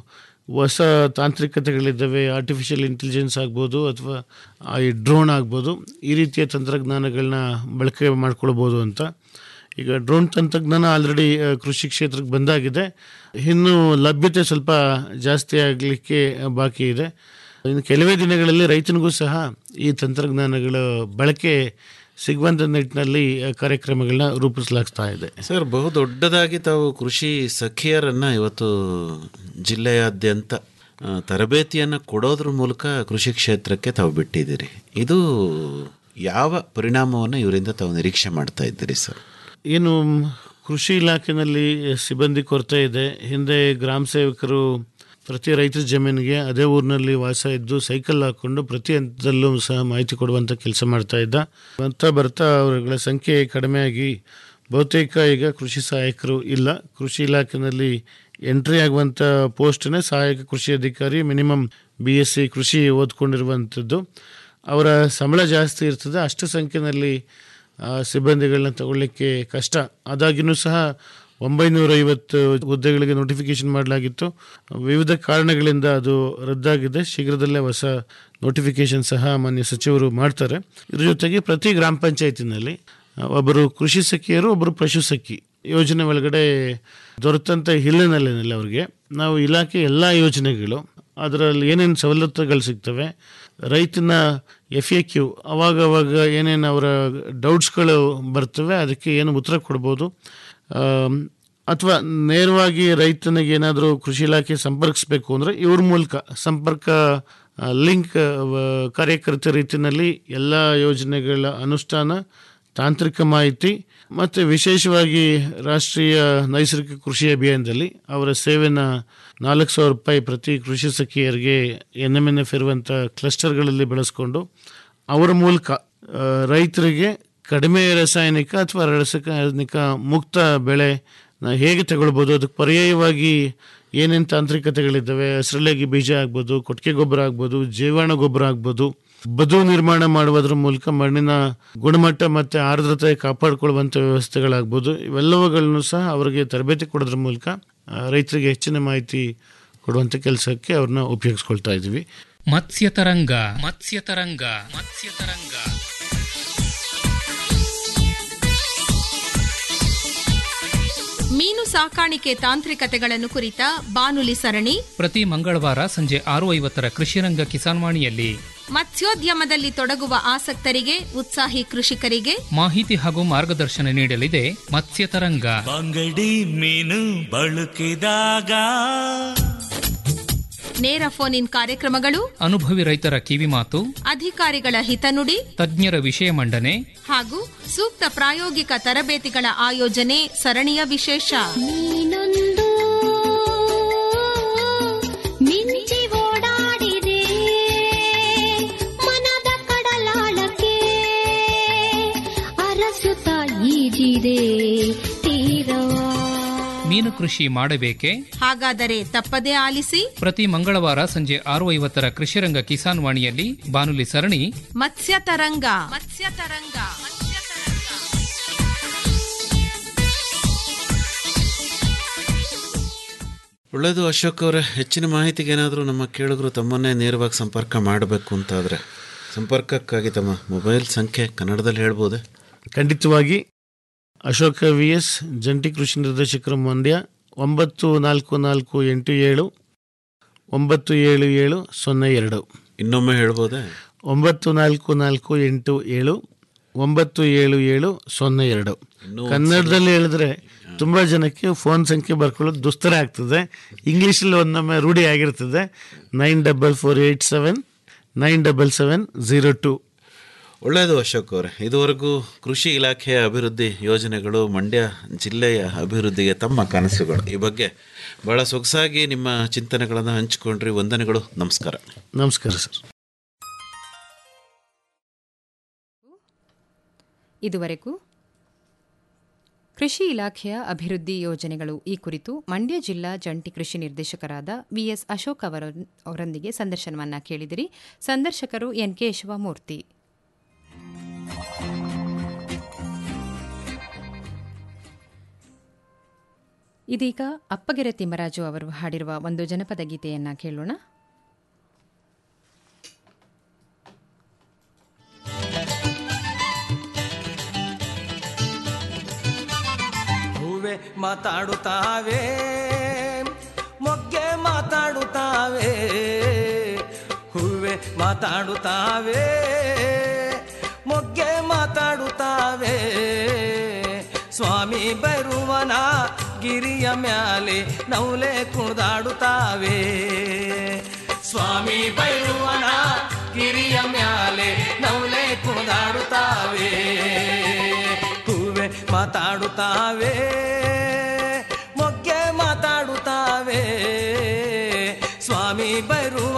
ಹೊಸ ತಾಂತ್ರಿಕತೆಗಳಿದ್ದಾವೆ ಆರ್ಟಿಫಿಷಿಯಲ್ ಇಂಟೆಲಿಜೆನ್ಸ್ ಆಗ್ಬೋದು ಅಥವಾ ಈ ಡ್ರೋನ್ ಆಗ್ಬೋದು ಈ ರೀತಿಯ ತಂತ್ರಜ್ಞಾನಗಳನ್ನ ಬಳಕೆ ಮಾಡ್ಕೊಳ್ಬೋದು ಅಂತ ಈಗ ಡ್ರೋನ್ ತಂತ್ರಜ್ಞಾನ ಆಲ್ರೆಡಿ ಕೃಷಿ ಕ್ಷೇತ್ರಕ್ಕೆ ಬಂದಾಗಿದೆ ಇನ್ನು ಲಭ್ಯತೆ ಸ್ವಲ್ಪ ಜಾಸ್ತಿ ಆಗಲಿಕ್ಕೆ ಬಾಕಿ ಇದೆ ಇನ್ನು ಕೆಲವೇ ದಿನಗಳಲ್ಲಿ ರೈತನಿಗೂ ಸಹ ಈ ತಂತ್ರಜ್ಞಾನಗಳ ಬಳಕೆ ಸಿಗುವಂಥ ನಿಟ್ಟಿನಲ್ಲಿ ಆ, ಕಾರ್ಯಕ್ರಮಗಳನ್ನ ರೂಪಿಸಲಾಗ್ತಾ ಇದೆ ಸರ್ ಬಹು ದೊಡ್ಡದಾಗಿ ತಾವು ಕೃಷಿ ಸಖಿಯರನ್ನು ಇವತ್ತು ಜಿಲ್ಲೆಯಾದ್ಯಂತ ಆ, ತರಬೇತಿಯನ್ನು ಕೊಡೋದ್ರ ಮೂಲಕ ಕೃಷಿ ಕ್ಷೇತ್ರಕ್ಕೆ ತಾವು ಬಿಟ್ಟಿದ್ದೀರಿ ಇದು ಯಾವ ಪರಿಣಾಮವನ್ನು ಇವರಿಂದ ತಾವು ನಿರೀಕ್ಷೆ ಮಾಡ್ತಾ ಇದ್ದೀರಿ ಸರ್ ಏನು ಕೃಷಿ ಇಲಾಖೆಯಲ್ಲಿ ಸಿಬ್ಬಂದಿ ಕೊರತೆ ಇದೆ ಹಿಂದೆ ಗ್ರಾಮ ಸೇವಕರು ಪ್ರತಿ ರೈತರ ಜಮೀನಿಗೆ ಅದೇ ಊರಿನಲ್ಲಿ ವಾಸ ಇದ್ದು ಸೈಕಲ್ ಹಾಕ್ಕೊಂಡು ಪ್ರತಿ ಹಂತದಲ್ಲೂ ಸಹ ಮಾಹಿತಿ ಕೊಡುವಂಥ ಕೆಲಸ ಮಾಡ್ತಾ ಇದ್ದ ಬರ್ತಾ ಬರ್ತಾ ಅವರುಗಳ ಸಂಖ್ಯೆ ಕಡಿಮೆಯಾಗಿ ಬಹುತೇಕ ಈಗ ಕೃಷಿ ಸಹಾಯಕರು ಇಲ್ಲ ಕೃಷಿ ಇಲಾಖೆಯಲ್ಲಿ ಎಂಟ್ರಿ ಆಗುವಂಥ ಪೋಸ್ಟ್ನೇ ಸಹಾಯಕ ಕೃಷಿ ಅಧಿಕಾರಿ ಮಿನಿಮಮ್ ಬಿ ಎಸ್ ಸಿ ಕೃಷಿ ಓದ್ಕೊಂಡಿರುವಂಥದ್ದು ಅವರ ಸಂಬಳ ಜಾಸ್ತಿ ಇರ್ತದೆ ಅಷ್ಟು ಸಂಖ್ಯೆಯಲ್ಲಿ ಆ, ಸಿಬ್ಬಂದಿಗಳನ್ನ ತಗೊಳ್ಳಿಕ್ಕೆ ಕಷ್ಟ ಆದಾಗಿನೂ ಸಹ ಒಂಬೈನೂರ ಐವತ್ತು ಹುದ್ದೆಗಳಿಗೆ ನೋಟಿಫಿಕೇಶನ್ ಮಾಡಲಾಗಿತ್ತು ವಿವಿಧ ಕಾರಣಗಳಿಂದ ಅದು ರದ್ದಾಗಿದೆ ಶೀಘ್ರದಲ್ಲೇ ಹೊಸ ನೋಟಿಫಿಕೇಶನ್ ಸಹ ಮಾನ್ಯ ಸಚಿವರು ಮಾಡ್ತಾರೆ ಇದ್ರ ಜೊತೆಗೆ ಪ್ರತಿ ಗ್ರಾಮ ಪಂಚಾಯತಿನಲ್ಲಿ ಆ, ಒಬ್ಬರು ಕೃಷಿ ಸಖಿಯರು ಒಬ್ಬರು ಪಶು ಸಖಿ ಯೋಜನೆ ಒಳಗಡೆ ದೊರೆತಂಥ ಹಿನ್ನೆಲೆಯಲ್ಲಿ ಅವ್ರಿಗೆ ನಾವು ಇಲಾಖೆ ಎಲ್ಲ ಯೋಜನೆಗಳು ಅದರಲ್ಲಿ ಏನೇನು ಸವಲತ್ತುಗಳು ಸಿಗ್ತವೆ ರೈತನ ಎಫ್ ಎ ಕ್ಯೂ ಅವಾಗ ಅವಾಗ ಏನೇನು ಅವರ ಡೌಟ್ಸ್ಗಳು ಬರ್ತವೆ ಅದಕ್ಕೆ ಏನು ಉತ್ತರ ಕೊಡ್ಬೋದು ಆಮ್, ಅಥವಾ ನೇರವಾಗಿ ರೈತನಿಗೆ ಏನಾದರೂ ಕೃಷಿ ಇಲಾಖೆ ಸಂಪರ್ಕಿಸಬೇಕು ಅಂದರೆ ಇವ್ರ ಮೂಲಕ ಸಂಪರ್ಕ ಆ, ಲಿಂಕ್ ಆ, ಕಾರ್ಯಕರ್ತ ರೀತಿಯಲ್ಲಿ ಎಲ್ಲ ಯೋಜನೆಗಳ ಅನುಷ್ಠಾನ ತಾಂತ್ರಿಕ ಮಾಹಿತಿ ಮತ್ತು ವಿಶೇಷವಾಗಿ ರಾಷ್ಟ್ರೀಯ ನೈಸರ್ಗಿಕ ಕೃಷಿ ಅಭಿಯಾನದಲ್ಲಿ ಅವರ ಸೇವೆನ ನಾಲ್ಕು ಸಾವಿರ ರೂಪಾಯಿ ಪ್ರತಿ ಕೃಷಿ ಸಖಿಯರಿಗೆ ಎನ್ ಎಮ್ ಎನ್ ಎಫ್ ಇರುವಂಥ ಕ್ಲಸ್ಟರ್ಗಳಲ್ಲಿ ಬೆಳೆಸ್ಕೊಂಡು ಅವರ ಮೂಲಕ ಆ, ರೈತರಿಗೆ ಕಡಿಮೆ ರಾಸಾಯನಿಕ ಅಥವಾ ರಾಸಾಯನಿಕ ಮುಕ್ತ ಬೆಳೆ ಹೇಗೆ ತಗೊಳ್ಬೋದು ಅದಕ್ಕೆ ಪರ್ಯಾಯವಾಗಿ ಏನೇನು ತಾಂತ್ರಿಕತೆಗಳಿದ್ದಾವೆ ಹಸಿರಲೆಗೆ ಬೀಜ ಆಗ್ಬೋದು ಕೊಟ್ಟಿಗೆ ಗೊಬ್ಬರ ಆಗ್ಬೋದು ಜೀವಾಣು ಗೊಬ್ಬರ ಆಗ್ಬೋದು ಬದು ನಿರ್ಮಾಣ ಮಾಡುವುದರ ಮೂಲಕ ಮಣ್ಣಿನ ಗುಣಮಟ್ಟ ಮತ್ತು ಆರ್ದ್ರತೆ ಕಾಪಾಡಿಕೊಳ್ಳುವಂಥ ವ್ಯವಸ್ಥೆಗಳಾಗ್ಬೋದು ಇವೆಲ್ಲವುಗಳನ್ನು ಸಹ ಅವರಿಗೆ ತರಬೇತಿ ಕೊಡೋದ್ರ ಮೂಲಕ ಆ, ರೈತರಿಗೆ ಹೆಚ್ಚಿನ ಮಾಹಿತಿ ಕೊಡುವಂಥ ಕೆಲಸಕ್ಕೆ ಅವ್ರನ್ನ ಉಪಯೋಗಿಸ್ಕೊಳ್ತಾ ಇದ್ದೀವಿ ಮತ್ಸ್ಯತರಂಗ ಮತ್ಸ್ಯತರಂಗ ಮತ್ಸ್ಯತರಂಗ ಮೀನು ಸಾಕಾಣಿಕೆ ತಾಂತ್ರಿಕತೆಗಳನ್ನು ಕುರಿತ ಬಾನುಲಿ ಸರಣಿ ಪ್ರತಿ ಮಂಗಳವಾರ ಸಂಜೆ ಆರು ಐವತ್ತರ ಕೃಷಿರಂಗ ಕಿಸಾನ್ವಾಣಿಯಲ್ಲಿ ಮತ್ಸ್ಯೋದ್ಯಮದಲ್ಲಿ ತೊಡಗುವ ಆಸಕ್ತರಿಗೆ ಉತ್ಸಾಹಿ ಕೃಷಿಕರಿಗೆ ಮಾಹಿತಿ ಹಾಗೂ ಮಾರ್ಗದರ್ಶನ ನೀಡಲಿದೆ ಮತ್ಸ್ಯತರಂಗ ಬಂಗಡಿ ಮೀನು ಬಳಕಿದಾಗ ನೇರ ಫೋನ್ ಇನ್ ಕಾರ್ಯಕ್ರಮಗಳು ಅನುಭವಿ ರೈತರ ಕಿವಿಮಾತು ಅಧಿಕಾರಿಗಳ ಹಿತನುಡಿ ತಜ್ಞರ ವಿಷಯ ಮಂಡನೆ ಹಾಗೂ ಸೂಕ್ತ ಪ್ರಾಯೋಗಿಕ ತರಬೇತಿಗಳ ಆಯೋಜನೆ ಸರಣಿಯ ವಿಶೇಷ ನೀನೊಂದು ಮಿಂಚಿ ಓಡಾಡಿದೆ ಮನದ ಕಡಲಾಳಕ್ಕೆ ಅರಸುತ್ತ ಈಜಿದೆ ತೀರವಾ ಮೀನು ಕೃಷಿ ಮಾಡಬೇಕೆ ಹಾಗಾದರೆ ತಪ್ಪದೇ ಆಲಿಸಿ ಪ್ರತಿ ಮಂಗಳವಾರ ಸಂಜೆ ಆರು ಐವತ್ತರ ಕೃಷಿರಂಗ ಕಿಸಾನ್ ವಾಣಿಯಲ್ಲಿ ಬಾನುಲಿ ಸರಣಿ ಮತ್ಸ್ಯ ತರಂಗ ಮತ್ಸ್ಯ ತರಂಗ ಒಳ್ಳೆಯದು ಅಶೋಕ್ ಅವರೇ ಹೆಚ್ಚಿನ ಮಾಹಿತಿಗೆ ಏನಾದರೂ ನಮ್ಮ ಕೇಳುಗರು ತಮ್ಮನ್ನೇ ನೇರವಾಗಿ ಸಂಪರ್ಕ ಮಾಡಬೇಕು ಅಂತಾದರೆ ಸಂಪರ್ಕಕ್ಕಾಗಿ ತಮ್ಮ ಮೊಬೈಲ್ ಸಂಖ್ಯೆ ಕನ್ನಡದಲ್ಲಿ ಹೇಳ್ಬೋದೇ ಖಂಡಿತವಾಗಿ ಅಶೋಕ ವಿ ಎಸ್ ಜಂಟಿ ಕೃಷಿ ನಿರ್ದೇಶಕರು ಮಂಡ್ಯ ಒಂಬತ್ತು ನಾಲ್ಕು ನಾಲ್ಕು ಎಂಟು ಏಳು ಒಂಬತ್ತು ಏಳು ಏಳು ಸೊನ್ನೆ ಎರಡು ಇನ್ನೊಮ್ಮೆ ಹೇಳ್ಬೋದೇ ಒಂಬತ್ತು ನಾಲ್ಕು ನಾಲ್ಕು ಎಂಟು ಏಳು ಒಂಬತ್ತು ಏಳು ಏಳು ಸೊನ್ನೆ ಎರಡು ಇನ್ನೂ ಕನ್ನಡದಲ್ಲಿ ಹೇಳಿದ್ರೆ ತುಂಬ ಜನಕ್ಕೆ ಫೋನ್ ಸಂಖ್ಯೆ ಬರ್ಕೊಳ್ಳೋದು ದುಸ್ತರ ಆಗ್ತದೆ ಇಂಗ್ಲೀಷಲ್ಲಿ ಒಂದೊಮ್ಮೆ ರೂಢಿ ಆಗಿರ್ತದೆ nine double four eight seven nine double seven zero two ಒಳ್ಳೆಯದು ಅಶೋಕ್ ಅವರೇ ಇದುವರೆಗೂ ಕೃಷಿ ಇಲಾಖೆಯ ಅಭಿವೃದ್ಧಿ ಯೋಜನೆಗಳು ಮಂಡ್ಯ ಜಿಲ್ಲೆಯ ಅಭಿವೃದ್ಧಿಗೆ ತಮ್ಮ ಕನಸುಗಳು ಈ ಬಗ್ಗೆ ಬಹಳ ಸೊಗಸಾಗಿ ನಿಮ್ಮ ಚಿಂತನೆಗಳನ್ನು ಹಂಚಿಕೊಂಡ್ರಿ ವಂದನೆಗಳು ನಮಸ್ಕಾರ ನಮಸ್ಕಾರ ಸರ್ ಇದುವರೆಗೂ ಕೃಷಿ ಇಲಾಖೆಯ ಅಭಿವೃದ್ಧಿ ಯೋಜನೆಗಳು ಈ ಕುರಿತು ಮಂಡ್ಯ ಜಿಲ್ಲಾ ಜಂಟಿ ಕೃಷಿ ನಿರ್ದೇಶಕರಾದ ವಿಎಸ್ ಅಶೋಕ್ ಅವರ ಅವರೊಂದಿಗೆ ಸಂದರ್ಶನವನ್ನ ಕೇಳಿದಿರಿ ಸಂದರ್ಶಕರು ಎನ್ ಕೆ ಶಿವಮೂರ್ತಿ ಇದೀಗ ಅಪ್ಪಗೆರೆ ತಿಮ್ಮರಾಜು ಅವರು ಹಾಡಿರುವ ಒಂದು ಜನಪದ ಗೀತೆಯನ್ನ ಕೇಳೋಣ ಹೂವೆ ಮಾತಾಡುತ್ತಾವೆ ಮೊಗ್ಗೆ ಮಾತಾಡುತ್ತಾವೆ ಹೂವೆ ಮಾತಾಡುತ್ತಾವೆ ಮೊಗ್ಗೆ ಮಾತಾಡುತ್ತಾವೆ ಸ್ವಾಮಿ ಬರುವನ ಗಿರಿಯ ಮ್ಯಾಲೆ ನೌಲೆ ಕುಣಿದಾಡುತ್ತಾವೆ ಸ್ವಾಮಿ ಬೈರುವನ ಗಿರಿಯ ಮ್ಯಾಲೆ ನೌಲೆ ಕುಣಿದಾಡುತ್ತಾವೆ ಹೂವೆ ಮಾತಾಡುತ್ತಾವೆ ಮೊಗ್ಗೆ ಮಾತಾಡುತ್ತಾವೆ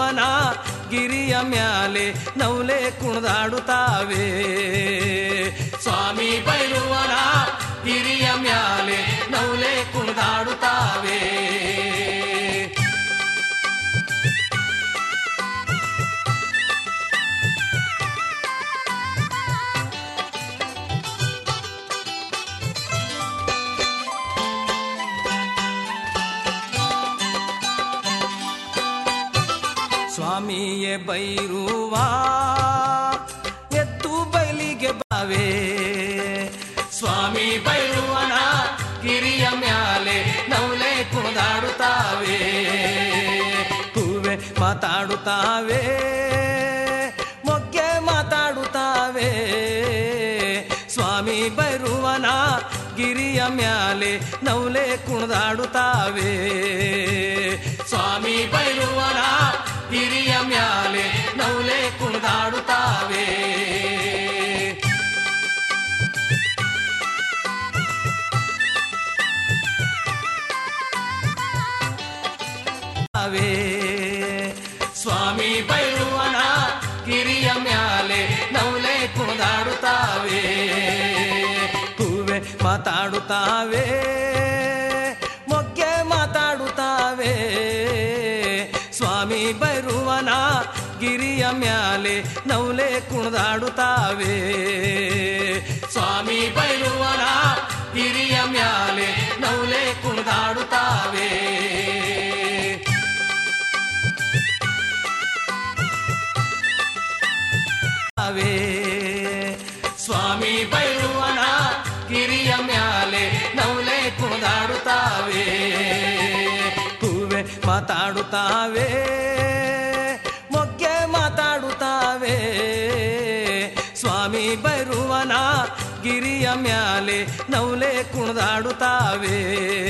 ಬೈರುವನ ಗಿರಿಯ ಮ್ಯಾಲೆ ನೌಲೆ ಕುಣಿದಾಡುತ್ತಾವೆ ಸ್ವಾಮಿ ಬೈರುವನ ಗಿರಿಯ ಮ್ಯಾಲೆ ನೌಲೆ ಕುಣಿದಾಡುತ್ತಾವೆ ಸ್ವಾಮಿಯೇ ಬೈರುವ ಎತ್ತು ಬೈಲಿಗೆ ಬಾವೆ ಸ್ವಾಮಿ ಬೈರುವನ ಗಿರಿಯ ಮ್ಯಾಲೆ ನೌಲೆ ಕುಣಿದಾಡುತ್ತಾವೆ ಹೂವೆ ಮಾತಾಡುತ್ತಾವೆ ಮೊಗ್ಗೆ ಮಾತಾಡುತ್ತಾವೆ ಸ್ವಾಮಿ ಬೈರುವನ ಗಿರಿಯ ಮ್ಯಾಲೆ ನೌಲೆ ಕುಣಿದಾಡುತ್ತಾವೆ ಸ್ವಾಮಿ ಬೈರುವನ ಗಿರಿಯ ಮ್ಯಾಲೆ ನೌಲೆ ಕುಣಿದಾಡುತ್ತಾವೆ ತಾವೇ ಸ್ವಾಮಿ ಬೈರುವನ ಗಿರಿಯ ಮ್ಯಾಲೆ ನೌಲೆ ಕುಣಿದಾಡುತ್ತಾವೆ ಹೂವೆ ಮಾತಾಡುತ್ತಾವೆ ಮೊಗ್ಗೆ ಮಾತಾಡುತ್ತಾವೆ ಸ್ವಾಮಿ ಬೈರುವನ ಗಿರಿಯ ಮ್ಯಾಲೆ ನೌಲೆ ಕುಣಿದಾಡುತ್ತಾವೆ ಸ್ವಾಮಿ ಬೈರುವನ ಗಿರಿಯ ಮ್ಯಾಲೆ ನೌಲೆ ಕುಣಿದಾಡುತ್ತಾವೆ ತಾವೇ ಸ್ವಾಮಿ ಬೈರುವನ ಗಿರಿಯ ಮ್ಯಾಲೆ ನೌಲೆ ಕುಣಿದಾಡುತ್ತಾವೆ ಹೂವೆ ಮಾತಾಡುತ್ತಾವೆ ಮೊಗ್ಗೆ ಮಾತಾಡುತ್ತಾವೆ ಸ್ವಾಮಿ ಬೈರುವನ ಗಿರಿಯ ಮ್ಯಾಲೆ ನೌಲೆ ಕುಣಿದಾಡುತ್ತಾವೆ